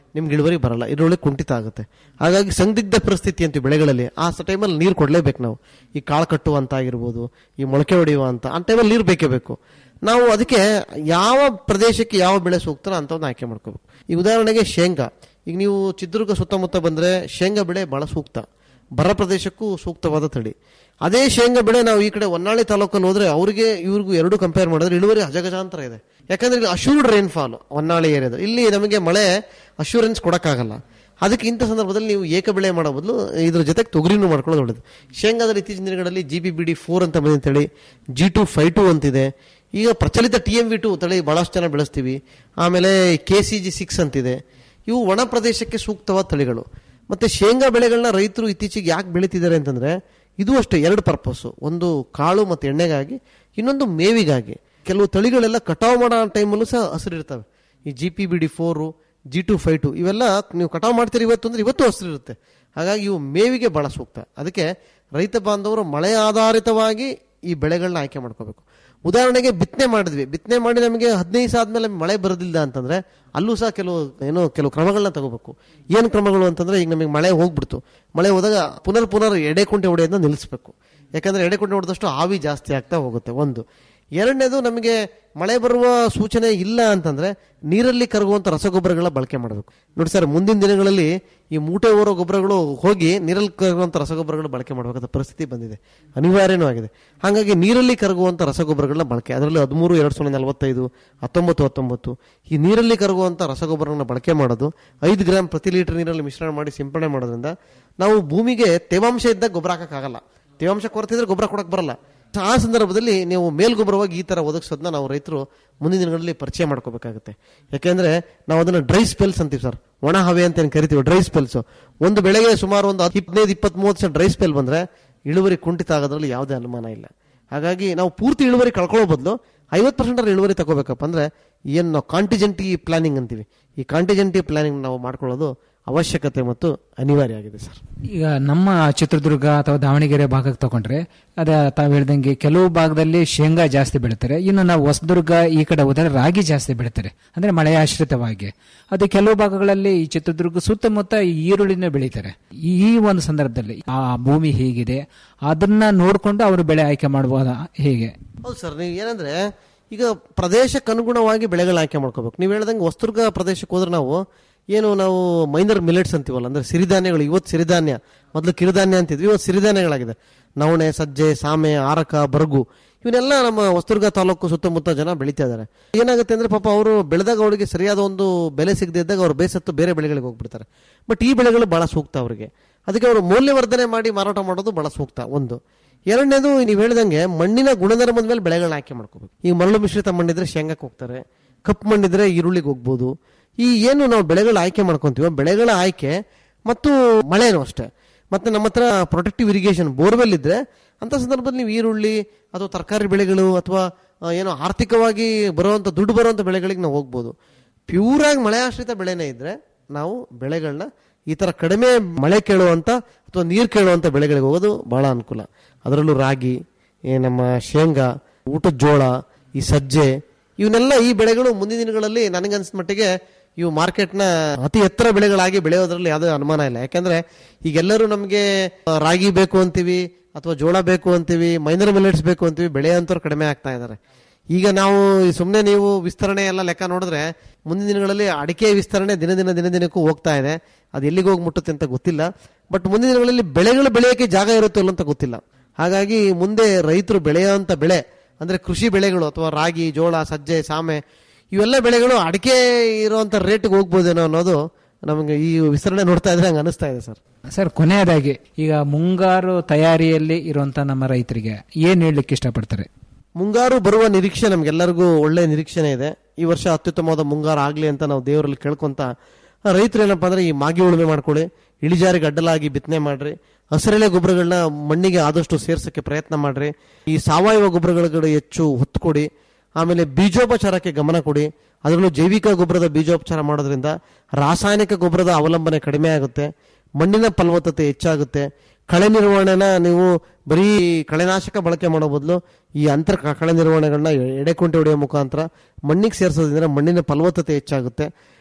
ನಿಮ್ಗೆ ಇಳುವರಿ ಬರಲ್ಲ ಈರುಳ್ಳಿ ಕುಂಠಿತ ಆಗುತ್ತೆ ಹಾಗಾಗಿ ಸಂದಿಗ್ಧ ಪರಿಸ್ಥಿತಿ ಅಂತೀವಿ ಬೆಳೆಗಳಲ್ಲಿ ಆ ಟೈಮಲ್ಲಿ ನೀರು ಕೊಡಲೇಬೇಕು ನಾವು ಈ ಕಾಳು ಕಟ್ಟುವಂತ ಆಗಿರ್ಬೋದು ಈ ಮೊಳಕೆ ಹೊಡೆಯುವ ಅಂತ ಆ ಟೈಮಲ್ಲಿ ನೀರು ಬೇಕೇ ಬೇಕು ನಾವು ಅದಕ್ಕೆ ಯಾವ ಪ್ರದೇಶಕ್ಕೆ ಯಾವ ಬೆಳೆ ಸೂಕ್ತನ ಅಂತವನ್ನ ಆಯ್ಕೆ ಮಾಡ್ಕೋಬೇಕು ಈ ಉದಾಹರಣೆಗೆ ಶೇಂಗಾ ಈಗ ನೀವು ಚಿತ್ರದುರ್ಗ ಸುತ್ತಮುತ್ತ ಬಂದ್ರೆ ಶೇಂಗಾ ಬೆಳೆ ಬಹಳ ಸೂಕ್ತ ಬರ ಪ್ರದೇಶಕ್ಕೂ ಸೂಕ್ತವಾದ ತಳಿ ಅದೇ ಶೇಂಗಾ ಬೆಳೆ ನಾವು ಈ ಕಡೆ ಹೊನ್ನಾಳಿ ತಾಲೂಕನ್ನು ಹೋದ್ರೆ ಅವ್ರಿಗೆ ಇವ್ರಿಗೂ ಎರಡು ಕಂಪೇರ್ ಮಾಡಿದ್ರೆ ಇಳುವರಿ ಅಜಗಜಾಂತರ ಇದೆ ಯಾಕಂದ್ರೆ ಇಲ್ಲಿ ಅಶೂರ್ಡ್ ರೈನ್ಫಾಲ್ ಹೊನ್ನಾಳಿ ಏರಿಯಾದ ಇಲ್ಲಿ ನಮಗೆ ಮಳೆ ಅಶೂರೆನ್ಸ್ ಕೊಡಕ್ಕಾಗಲ್ಲ ಅದಕ್ಕೆ ಇಂಥ ಸಂದರ್ಭದಲ್ಲಿ ನೀವು ಏಕ ಬೆಳೆ ಮಾಡೋ ಬದಲು ಇದ್ರ ಜೊತೆಗೆ ತೊಗರಿನೂ ಮಾಡ್ಕೊಳ್ಳೋದು ಒಳ್ಳೇದು ಶೇಂಗಾದಲ್ಲಿ ಇತ್ತೀಚಿನ ದಿನಗಳಲ್ಲಿ G B B D four ಅಂತ ಬಂದಿದೆ ತಳಿ ಜಿ ಟು ಫೈ ಟು ಅಂತಿದೆ ಈಗ ಪ್ರಚಲಿತ ಟಿ ಎಂ ವಿ ಟು ತಳಿ ಬಹಳಷ್ಟು ಜನ ಬೆಳೆಸ್ತೀವಿ ಆಮೇಲೆ ಕೆ ಸಿ ಜಿ ಸಿಕ್ಸ್ ಅಂತಿದೆ ಇವು ಒಣ ಪ್ರದೇಶಕ್ಕೆ ಸೂಕ್ತವಾದ ತಳಿಗಳು ಮತ್ತೆ ಶೇಂಗಾ ಬೆಳೆಗಳನ್ನ ರೈತರು ಇತ್ತೀಚೆಗೆ ಯಾಕೆ ಬೆಳೀತಿದ್ದಾರೆ ಅಂತಂದ್ರೆ ಇದು ಅಷ್ಟೇ ಎರಡು ಪರ್ಪಸ್ ಒಂದು ಕಾಳು ಮತ್ತು ಎಣ್ಣೆಗಾಗಿ ಇನ್ನೊಂದು ಮೇವಿಗಾಗಿ ಕೆಲವು ತಳಿಗಳೆಲ್ಲ ಕಟಾವು ಮಾಡೋ ಟೈಮಲ್ಲೂ ಸಹ ಹಸಿರಿರ್ತವೆ ಈ G P B D four G two five two ಇವೆಲ್ಲ ನೀವು ಕಟಾವು ಮಾಡ್ತೀರಿ ಇವತ್ತು ಅಂದ್ರೆ ಇವತ್ತು ಹಸಿರಿರುತ್ತೆ ಹಾಗಾಗಿ ಇವು ಮೇವಿಗೆ ಬಹಳ ಸೂಕ್ತ ಅದಕ್ಕೆ ರೈತ ಬಾಂಧವರು ಮಳೆ ಆಧಾರಿತವಾಗಿ ಈ ಬೆಳೆಗಳನ್ನ ಆಯ್ಕೆ ಮಾಡ್ಕೋಬೇಕು ಉದಾಹರಣೆಗೆ ಬಿತ್ತನೆ ಮಾಡಿದ್ವಿ ಬಿತ್ತನೆ ಮಾಡಿ ನಮಗೆ ಹದಿನೈದು ದಿವಸ ಆದ್ಮೇಲೆ ಮಳೆ ಬರೋದಿಲ್ಲ ಅಂತಂದ್ರೆ ಅಲ್ಲೂ ಸಹ ಕೆಲವು ಏನೋ ಕೆಲವು ಕ್ರಮಗಳನ್ನ ತಗೋಬೇಕು ಏನು ಕ್ರಮಗಳು ಅಂತಂದ್ರೆ ಈಗ ನಮಗೆ ಮಳೆ ಹೋಗ್ಬಿಡ್ತು ಮಳೆ ಹೋದಾಗ ಪುನರ್ ಪುನರ್ ಎಡೆ ಕುಂಟೆ ಹೊಡೆಯೋದನ್ನ ನಿಲ್ಲಿಸಬೇಕು ಯಾಕಂದ್ರೆ ಎಡೆ ಕುಂಟೆ ಹೊಡೆದಷ್ಟು ಆವಿ ಜಾಸ್ತಿ ಆಗ್ತಾ ಹೋಗುತ್ತೆ ಒಂದು ಎರಡನೇದು ನಮಗೆ ಮಳೆ ಬರುವ ಸೂಚನೆ ಇಲ್ಲ ಅಂತಂದ್ರೆ ನೀರಲ್ಲಿ ಕರಗುವಂತ ರಸಗೊಬ್ಬರಗಳ ಬಳಕೆ ಮಾಡಬೇಕು ನೋಡಿ ಸರ್ ಮುಂದಿನ ದಿನಗಳಲ್ಲಿ ಈ ಮೂಟೆ ಓರೋ ಗೊಬ್ಬರಗಳು ಹೋಗಿ ನೀರಲ್ಲಿ ಕರಗುವಂತ ರಸಗೊಬ್ಬರಗಳು ಬಳಕೆ ಮಾಡಬೇಕಾದ ಪರಿಸ್ಥಿತಿ ಬಂದಿದೆ ಅನಿವಾರ್ಯನೂ ಆಗಿದೆ ಹಾಗಾಗಿ ನೀರಲ್ಲಿ ಕರಗುವಂತ ರಸಗೊಬ್ಬರಗಳನ್ನ ಬಳಕೆ ಅದರಲ್ಲಿ ಹದಿಮೂರು ಎರಡು ಸಾವಿರದ ನಲವತ್ತೈದು ಹತ್ತೊಂಬತ್ತು ಹತ್ತೊಂಬತ್ತು ಈ ನೀರಲ್ಲಿ ಕರಗುವಂತ ರಸಗೊಬ್ಬರಗಳನ್ನ ಬಳಕೆ ಮಾಡೋದು ಐದು ಗ್ರಾಮ್ ಪ್ರತಿ ಲೀಟರ್ ನೀರಲ್ಲಿ ಮಿಶ್ರಣ ಮಾಡಿ ಸಿಂಪಡಣೆ ಮಾಡೋದ್ರಿಂದ ನಾವು ಭೂಮಿಗೆ ತೇವಾಂಶ ಇದ್ದಾಗ ಗೊಬ್ಬರ ಹಾಕಕ್ಕಾಗಲ್ಲ ತೇವಾಂಶ ಕೊರತೆ ಇದ್ರೆ ಗೊಬ್ಬರ ಕೊಡಕ್ ಬರಲ್ಲ ಆ ಸಂದರ್ಭದಲ್ಲಿ ನೀವು ಮೇಲ್ಗೊಬ್ಬರವಾಗಿ ಈ ತರ ಒದಗಿಸೋದನ್ನ ನಾವು ರೈತರು ಮುಂದಿನ ದಿನಗಳಲ್ಲಿ ಪರಿಚಯ ಮಾಡ್ಕೋಬೇಕಾಗುತ್ತೆ ಯಾಕೆಂದ್ರೆ ನಾವು ಅದನ್ನ ಡ್ರೈ ಸ್ಪೆಲ್ಸ್ ಅಂತೀವಿ ಸರ್ ಒಣ ಹವೆ ಅಂತ ಏನ್ ಕರಿತೀವಿ ಡ್ರೈ ಸ್ಪೆಲ್ಸ್ ಒಂದು ಬೆಳೆಗೆ ಸುಮಾರು ಒಂದು ಹದಿನೈದು ಇಪ್ಪತ್ತ್ ಮೂವತ್ತು ಡ್ರೈ ಸ್ಪೆಲ್ ಬಂದ್ರೆ ಇಳುವರಿ ಕುಂಠಿತ ಆಗೋದ್ರಲ್ಲಿ ಯಾವುದೇ ಅನುಮಾನ ಇಲ್ಲ ಹಾಗಾಗಿ ನಾವು ಪೂರ್ತಿ ಇಳುವರಿ ಕಳ್ಕೊಳ್ಳೋ ಬದಲು ಐವತ್ತು ಪರ್ಸೆಂಟ್ ಇಳುವರಿ ತಗೋಬೇಕಪ್ಪ ಅಂದ್ರೆ ಏನು ನಾವು ಕಾಂಟಿಜೆಂಟಿ ಪ್ಲಾನಿಂಗ್ ಅಂತೀವಿ ಈ ಕಾಂಟಿಜೆಂಟಿ ಪ್ಲಾನಿಂಗ್ ನಾವು ಮಾಡ್ಕೊಳ್ಳೋದು ಅವಶ್ಯಕತೆ ಮತ್ತು ಅನಿವಾರ್ಯ ಆಗಿದೆ ಸರ್ ಈಗ ನಮ್ಮ ಚಿತ್ರದುರ್ಗ ಅಥವಾ ದಾವಣಗೆರೆ ಭಾಗಕ್ಕೆ ತಗೊಂಡ್ರೆ ಅದ ತಾವು ಹೇಳ್ದಂಗೆ ಕೆಲವು ಭಾಗದಲ್ಲಿ ಶೇಂಗಾ ಜಾಸ್ತಿ ಬೆಳಿತಾರೆ ಇನ್ನು ನಾವು ಹೊಸದುರ್ಗ ಈ ಕಡೆ ಹೋದರೆ ರಾಗಿ ಜಾಸ್ತಿ ಬೆಳಿತಾರೆ ಅಂದ್ರೆ ಮಳೆಯ ಆಶ್ರಿತವಾಗಿ ಅದು ಕೆಲವು ಭಾಗಗಳಲ್ಲಿ ಈ ಚಿತ್ರದುರ್ಗ ಸುತ್ತಮುತ್ತ ಈ ಈರುಳ್ಳಿನ ಬೆಳೀತಾರೆ ಈ ಒಂದು ಸಂದರ್ಭದಲ್ಲಿ ಆ ಭೂಮಿ ಹೇಗಿದೆ ಅದನ್ನ ನೋಡಿಕೊಂಡು ಅವರು ಬೆಳೆ ಆಯ್ಕೆ ಮಾಡಬಹುದಾ ಹೇಗೆ ಹೌದು ಸರ್ ನೀವು ಏನಂದ್ರೆ ಈಗ ಪ್ರದೇಶಕ್ಕೆ ಅನುಗುಣವಾಗಿ ಬೆಳೆಗಳು ಆಯ್ಕೆ ಮಾಡ್ಕೋಬೇಕು ನೀವು ಹೇಳ್ದಂಗೆ ಹೊಸದುರ್ಗ ಪ್ರದೇಶಕ್ಕೆ ಹೋದ್ರೆ ನಾವು ಏನು ನಾವು ಮೈನರ್ ಮಿಲೆಟ್ಸ್ ಅಂತೀವಲ್ಲ ಅಂದ್ರೆ ಸಿರಿಧಾನ್ಯಗಳು ಇವತ್ತು ಸಿರಿಧಾನ್ಯ ಮೊದಲು ಕಿರುಧಾನ್ಯ ಅಂತಿದ್ವಿ ಇವತ್ತು ಸಿರಿಧಾನ್ಯಗಳಾಗಿದೆ ನವಣೆ ಸಜ್ಜೆ ಸಾಮೆ ಆರಕ ಬರಗು ಇವನ್ನೆಲ್ಲ ನಮ್ಮ ಹೊಸದುರ್ಗ ತಾಲೂಕು ಸುತ್ತಮುತ್ತ ಜನ ಬೆಳೀತಾ ಇದ್ದಾರೆ ಏನಾಗುತ್ತೆ ಅಂದ್ರೆ ಪಾಪ ಅವರು ಬೆಳೆದಾಗ ಅವರಿಗೆ ಸರಿಯಾದ ಒಂದು ಬೆಲೆ ಸಿಗದೆ ಇದ್ದಾಗ ಅವ್ರು ಬೇಸತ್ತು ಬೇರೆ ಬೆಳೆಗಳಿಗೆ ಹೋಗ್ಬಿಡ್ತಾರೆ ಬಟ್ ಈ ಬೆಳೆಗಳು ಬಹಳ ಸೂಕ್ತ ಅವರಿಗೆ ಅದಕ್ಕೆ ಅವರು ಮೌಲ್ಯವರ್ಧನೆ ಮಾಡಿ ಮಾರಾಟ ಮಾಡೋದು ಬಹಳ ಸೂಕ್ತ ಒಂದು ಎರಡನೇದು ನೀವು ಹೇಳ್ದಂಗೆ ಮಣ್ಣಿನ ಗುಣಧರ್ಮದ ಮೇಲೆ ಬೆಳೆಗಳನ್ನ ಆಯ್ಕೆ ಮಾಡ್ಕೋಬೇಕು ಈಗ ಮರಳು ಮಿಶ್ರಿತ ಮಣ್ಣಿದ್ರೆ ಶೇಂಗಾಕ್ಕೆ ಹೋಗ್ತಾರೆ ಕಪ್ಪು ಮಣ್ಣಿದ್ರೆ ಈರುಳ್ಳಿಗೆ ಹೋಗ್ಬೋದು ಈ ಏನು ನಾವು ಬೆಳೆಗಳ ಆಯ್ಕೆ ಮಾಡ್ಕೊಂತೀವೋ ಬೆಳೆಗಳ ಆಯ್ಕೆ ಮತ್ತು ಮಳೆನೂ ಅಷ್ಟೇ ಮತ್ತೆ ನಮ್ಮ ಹತ್ರ ಪ್ರೊಟೆಕ್ಟಿವ್ ಇರಿಗೇಷನ್ ಬೋರ್ವೆಲ್ ಇದ್ರೆ ಅಂತ ಸಂದರ್ಭದಲ್ಲಿ ನೀವು ಈರುಳ್ಳಿ ಅಥವಾ ತರಕಾರಿ ಬೆಳೆಗಳು ಅಥವಾ ಆ, ಏನೋ ಆರ್ಥಿಕವಾಗಿ ಬರುವಂತ ದುಡ್ಡು ಬರುವಂತ ಬೆಳೆಗಳಿಗೆ ನಾವು ಹೋಗ್ಬೋದು ಪ್ಯೂರ್ ಆಗಿ ಮಳೆ ಆಶ್ರಿತ ಬೆಳೆನೇ ಇದ್ರೆ ನಾವು ಬೆಳೆಗಳನ್ನ ಈ ತರ ಕಡಿಮೆ ಮಳೆ ಕೇಳುವಂತ ಅಥವಾ ನೀರು ಕೇಳುವಂತ ಬೆಳೆಗಳಿಗೆ ಹೋಗೋದು ಬಹಳ ಅನುಕೂಲ ಅದರಲ್ಲೂ ರಾಗಿ ಈ ನಮ್ಮ ಶೇಂಗಾ ಊಟದ ಜೋಳ ಈ ಸಜ್ಜೆ ಇವನ್ನೆಲ್ಲ ಈ ಬೆಳೆಗಳು ಮುಂದಿನ ದಿನಗಳಲ್ಲಿ ನನಗನ್ಸಿದ ಮಟ್ಟಿಗೆ ಇವು ಮಾರ್ಕೆಟ್ನ ಅತಿ ಎತ್ತರ ಬೆಳೆಗಳಾಗಿ ಬೆಳೆಯೋದ್ರಲ್ಲಿ ಯಾವುದೇ ಅನುಮಾನ ಇಲ್ಲ ಯಾಕಂದ್ರೆ ಈಗೆಲ್ಲರೂ ನಮಗೆ ಆ, ರಾಗಿ ಬೇಕು ಅಂತೀವಿ ಅಥವಾ ಜೋಳ ಬೇಕು ಅಂತೀವಿ ಮೈನರ್ ಮಿಲೆಟ್ಸ್ ಬೇಕು ಅಂತೀವಿ ಬೆಳೆಯಂತವ್ರು ಕಡಿಮೆ ಆಗ್ತಾ ಇದ್ದಾರೆ ಈಗ ನಾವು ಸುಮ್ಮನೆ ನೀವು ವಿಸ್ತರಣೆ ಎಲ್ಲ ಲೆಕ್ಕ ನೋಡಿದ್ರೆ ಮುಂದಿನ ದಿನಗಳಲ್ಲಿ ಅಡಿಕೆ ವಿಸ್ತರಣೆ ದಿನ ದಿನ ದಿನ ದಿನಕ್ಕೂ ಹೋಗ್ತಾ ಇದೆ ಅದು ಎಲ್ಲಿಗೆ ಹೋಗಿ ಮುಟ್ಟುತ್ತೆ ಅಂತ ಗೊತ್ತಿಲ್ಲ ಬಟ್ ಮುಂದಿನ ದಿನಗಳಲ್ಲಿ ಬೆಳೆಗಳು ಬೆಳೆಯೋಕೆ ಜಾಗ ಇರುತ್ತೋ ಇಲ್ಲೋ ಅಂತ ಗೊತ್ತಿಲ್ಲ ಹಾಗಾಗಿ ಮುಂದೆ ರೈತರು ಬೆಳೆಯುವಂತ ಬೆಳೆ ಅಂದ್ರೆ ಕೃಷಿ ಬೆಳೆಗಳು ಅಥವಾ ರಾಗಿ ಜೋಳ ಸಜ್ಜೆ ಸಾಮೆ ಇವೆಲ್ಲ ಬೆಳೆಗಳು ಅಡಿಕೆ ಇರುವಂತ ರೇಟ್ಗೆ ಹೋಗ್ಬೋದೇನೋ ಅನ್ನೋದು ನಮಗೆ ಈ ವಿಸ್ತರಣೆ ನೋಡ್ತಾ ಇದ್ರೆ ಹಂಗೆ ಅನಿಸ್ತಾ ಇದೆ ಸರ್ ಸರ್ ಕೊನೆಯದಾಗಿ ಈಗ ಮುಂಗಾರು ತಯಾರಿಯಲ್ಲಿ ಇರುವಂತ ನಮ್ಮ ರೈತರಿಗೆ ಏನ್ ಹೇಳಲಿಕ್ಕೆ ಇಷ್ಟಪಡ್ತಾರೆ ಮುಂಗಾರು ಬರುವ ನಿರೀಕ್ಷೆ ನಮ್ಗೆಲ್ಲರಿಗೂ ಒಳ್ಳೆ ನಿರೀಕ್ಷೆನೇ ಇದೆ ಈ ವರ್ಷ ಅತ್ಯುತ್ತಮವಾದ ಮುಂಗಾರು ಆಗ್ಲಿ ಅಂತ ನಾವು ದೇವರಲ್ಲಿ ಕೇಳ್ಕೊಂತ ರೈತರು ಏನಪ್ಪಾ ಅಂದ್ರೆ ಈ ಮಾಗಿ ಉಳುಮೆ ಮಾಡ್ಕೊಳ್ಳಿ ಇಳಿಜಾರಿಗೆ ಅಡ್ಡಲಾಗಿ ಬಿತ್ತನೆ ಮಾಡ್ರಿ ಹಸಿರೆಲೆ ಗೊಬ್ಬರಗಳನ್ನ ಮಣ್ಣಿಗೆ ಆದಷ್ಟು ಸೇರ್ಸಕ್ಕೆ ಪ್ರಯತ್ನ ಮಾಡ್ರಿ ಈ ಸಾವಯವ ಗೊಬ್ಬರಗಳ ಕಡೆ ಹೆಚ್ಚು ಒತ್ತು ಕೊಡಿ ಆಮೇಲೆ ಬೀಜೋಪಚಾರಕ್ಕೆ ಗಮನ ಕೊಡಿ ಅದರಲ್ಲೂ ಜೈವಿಕ ಗೊಬ್ಬರದ ಬೀಜೋಪಚಾರ ಮಾಡೋದ್ರಿಂದ ರಾಸಾಯನಿಕ ಗೊಬ್ಬರದ ಅವಲಂಬನೆ ಕಡಿಮೆ ಆಗುತ್ತೆ ಮಣ್ಣಿನ ಫಲವತ್ತತೆ ಹೆಚ್ಚಾಗುತ್ತೆ ಕಳೆ ನಿರ್ವಹಣೆನ ನೀವು ಬರೀ ಕಳೆನಾಶಕ ಬಳಕೆ ಮಾಡೋ ಬದಲು ಈ ಅಂತರ ಕ- ಕಳೆ ನಿರ್ವಹಣೆಗಳನ್ನ ಎಡೆಕುಂಟೆ ಹೊಡೆಯೋ ಮುಖಾಂತರ ಮಣ್ಣಿಗೆ ಸೇರಿಸೋದ್ರಿಂದ ಮಣ್ಣಿನ ಫಲವತ್ತತೆ ಹೆಚ್ಚಾಗುತ್ತೆ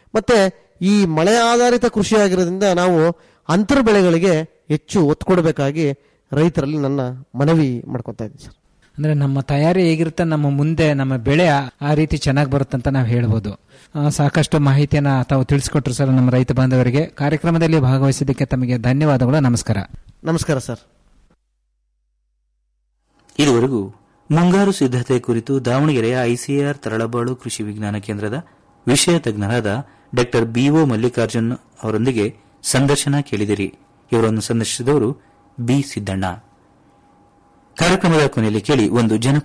ಮತ್ತೆ ಈ ಮಳೆ ಆಧಾರಿತ ಕೃಷಿ ಆಗಿರೋದ್ರಿಂದ ನಾವು ಅಂತರ್ ಬೆಳೆಗಳಿಗೆ ಹೆಚ್ಚು ಒತ್ತು ಕೊಡಬೇಕಾಗಿ ರೈತರಲ್ಲಿ ನನ್ನ ಮನವಿ ಮಾಡ್ಕೊತಾ ಇದ್ದೀನಿ ಸರ್ ಅಂದ್ರೆ ನಮ್ಮ ತಯಾರಿ ಹೇಗಿರುತ್ತೆ ನಮ್ಮ ಮುಂದೆ ನಮ್ಮ ಬೆಳೆ ಆ- ಆ ರೀತಿ ಚೆನ್ನಾಗಿ ಬರುತ್ತೆ ಅಂತ ನಾವು ಹೇಳ್ಬೋದು ಆ, ಸಾಕಷ್ಟು ಮಾಹಿತಿಯನ್ನ ತಾವು ತಿಳಿಸ್ಕೊಟ್ರು ಸರ್ ನಮ್ಮ ರೈತ ಬಾಂಧವರಿಗೆ ಕಾರ್ಯಕ್ರಮದಲ್ಲಿ ಭಾಗವಹಿಸಿದ್ದಕ್ಕೆ ತಮಗೆ ಧನ್ಯವಾದಗಳು ನಮಸ್ಕಾರ ನಮಸ್ಕಾರ ಸರ್ ಇದುವರೆಗೂ ಮುಂಗಾರು ಸಿದ್ಧತೆ ಕುರಿತು ದಾವಣಗೆರೆಯ ಐಸಿಆರ್ ತರಳಬಾಳು ಕೃಷಿ ವಿಜ್ಞಾನ ಕೇಂದ್ರದ ವಿಷಯ ತಜ್ಞರಾದ ಡಾ ಬಿಒ ಮಲ್ಲಿಕಾರ್ಜುನ್ ಅವರೊಂದಿಗೆ ಸಂದರ್ಶನ ಕೇಳಿದಿರಿ ಇವರನ್ನು ಸಂದರ್ಶಿಸಿದವರು ಬಿ ಸಿದ್ದಣ್ಣ ಕಾರ್ಯಕ್ರಮದ ಕೊನೆಯಲ್ಲಿ ಕೇಳಿ ಒಂದು ಜನ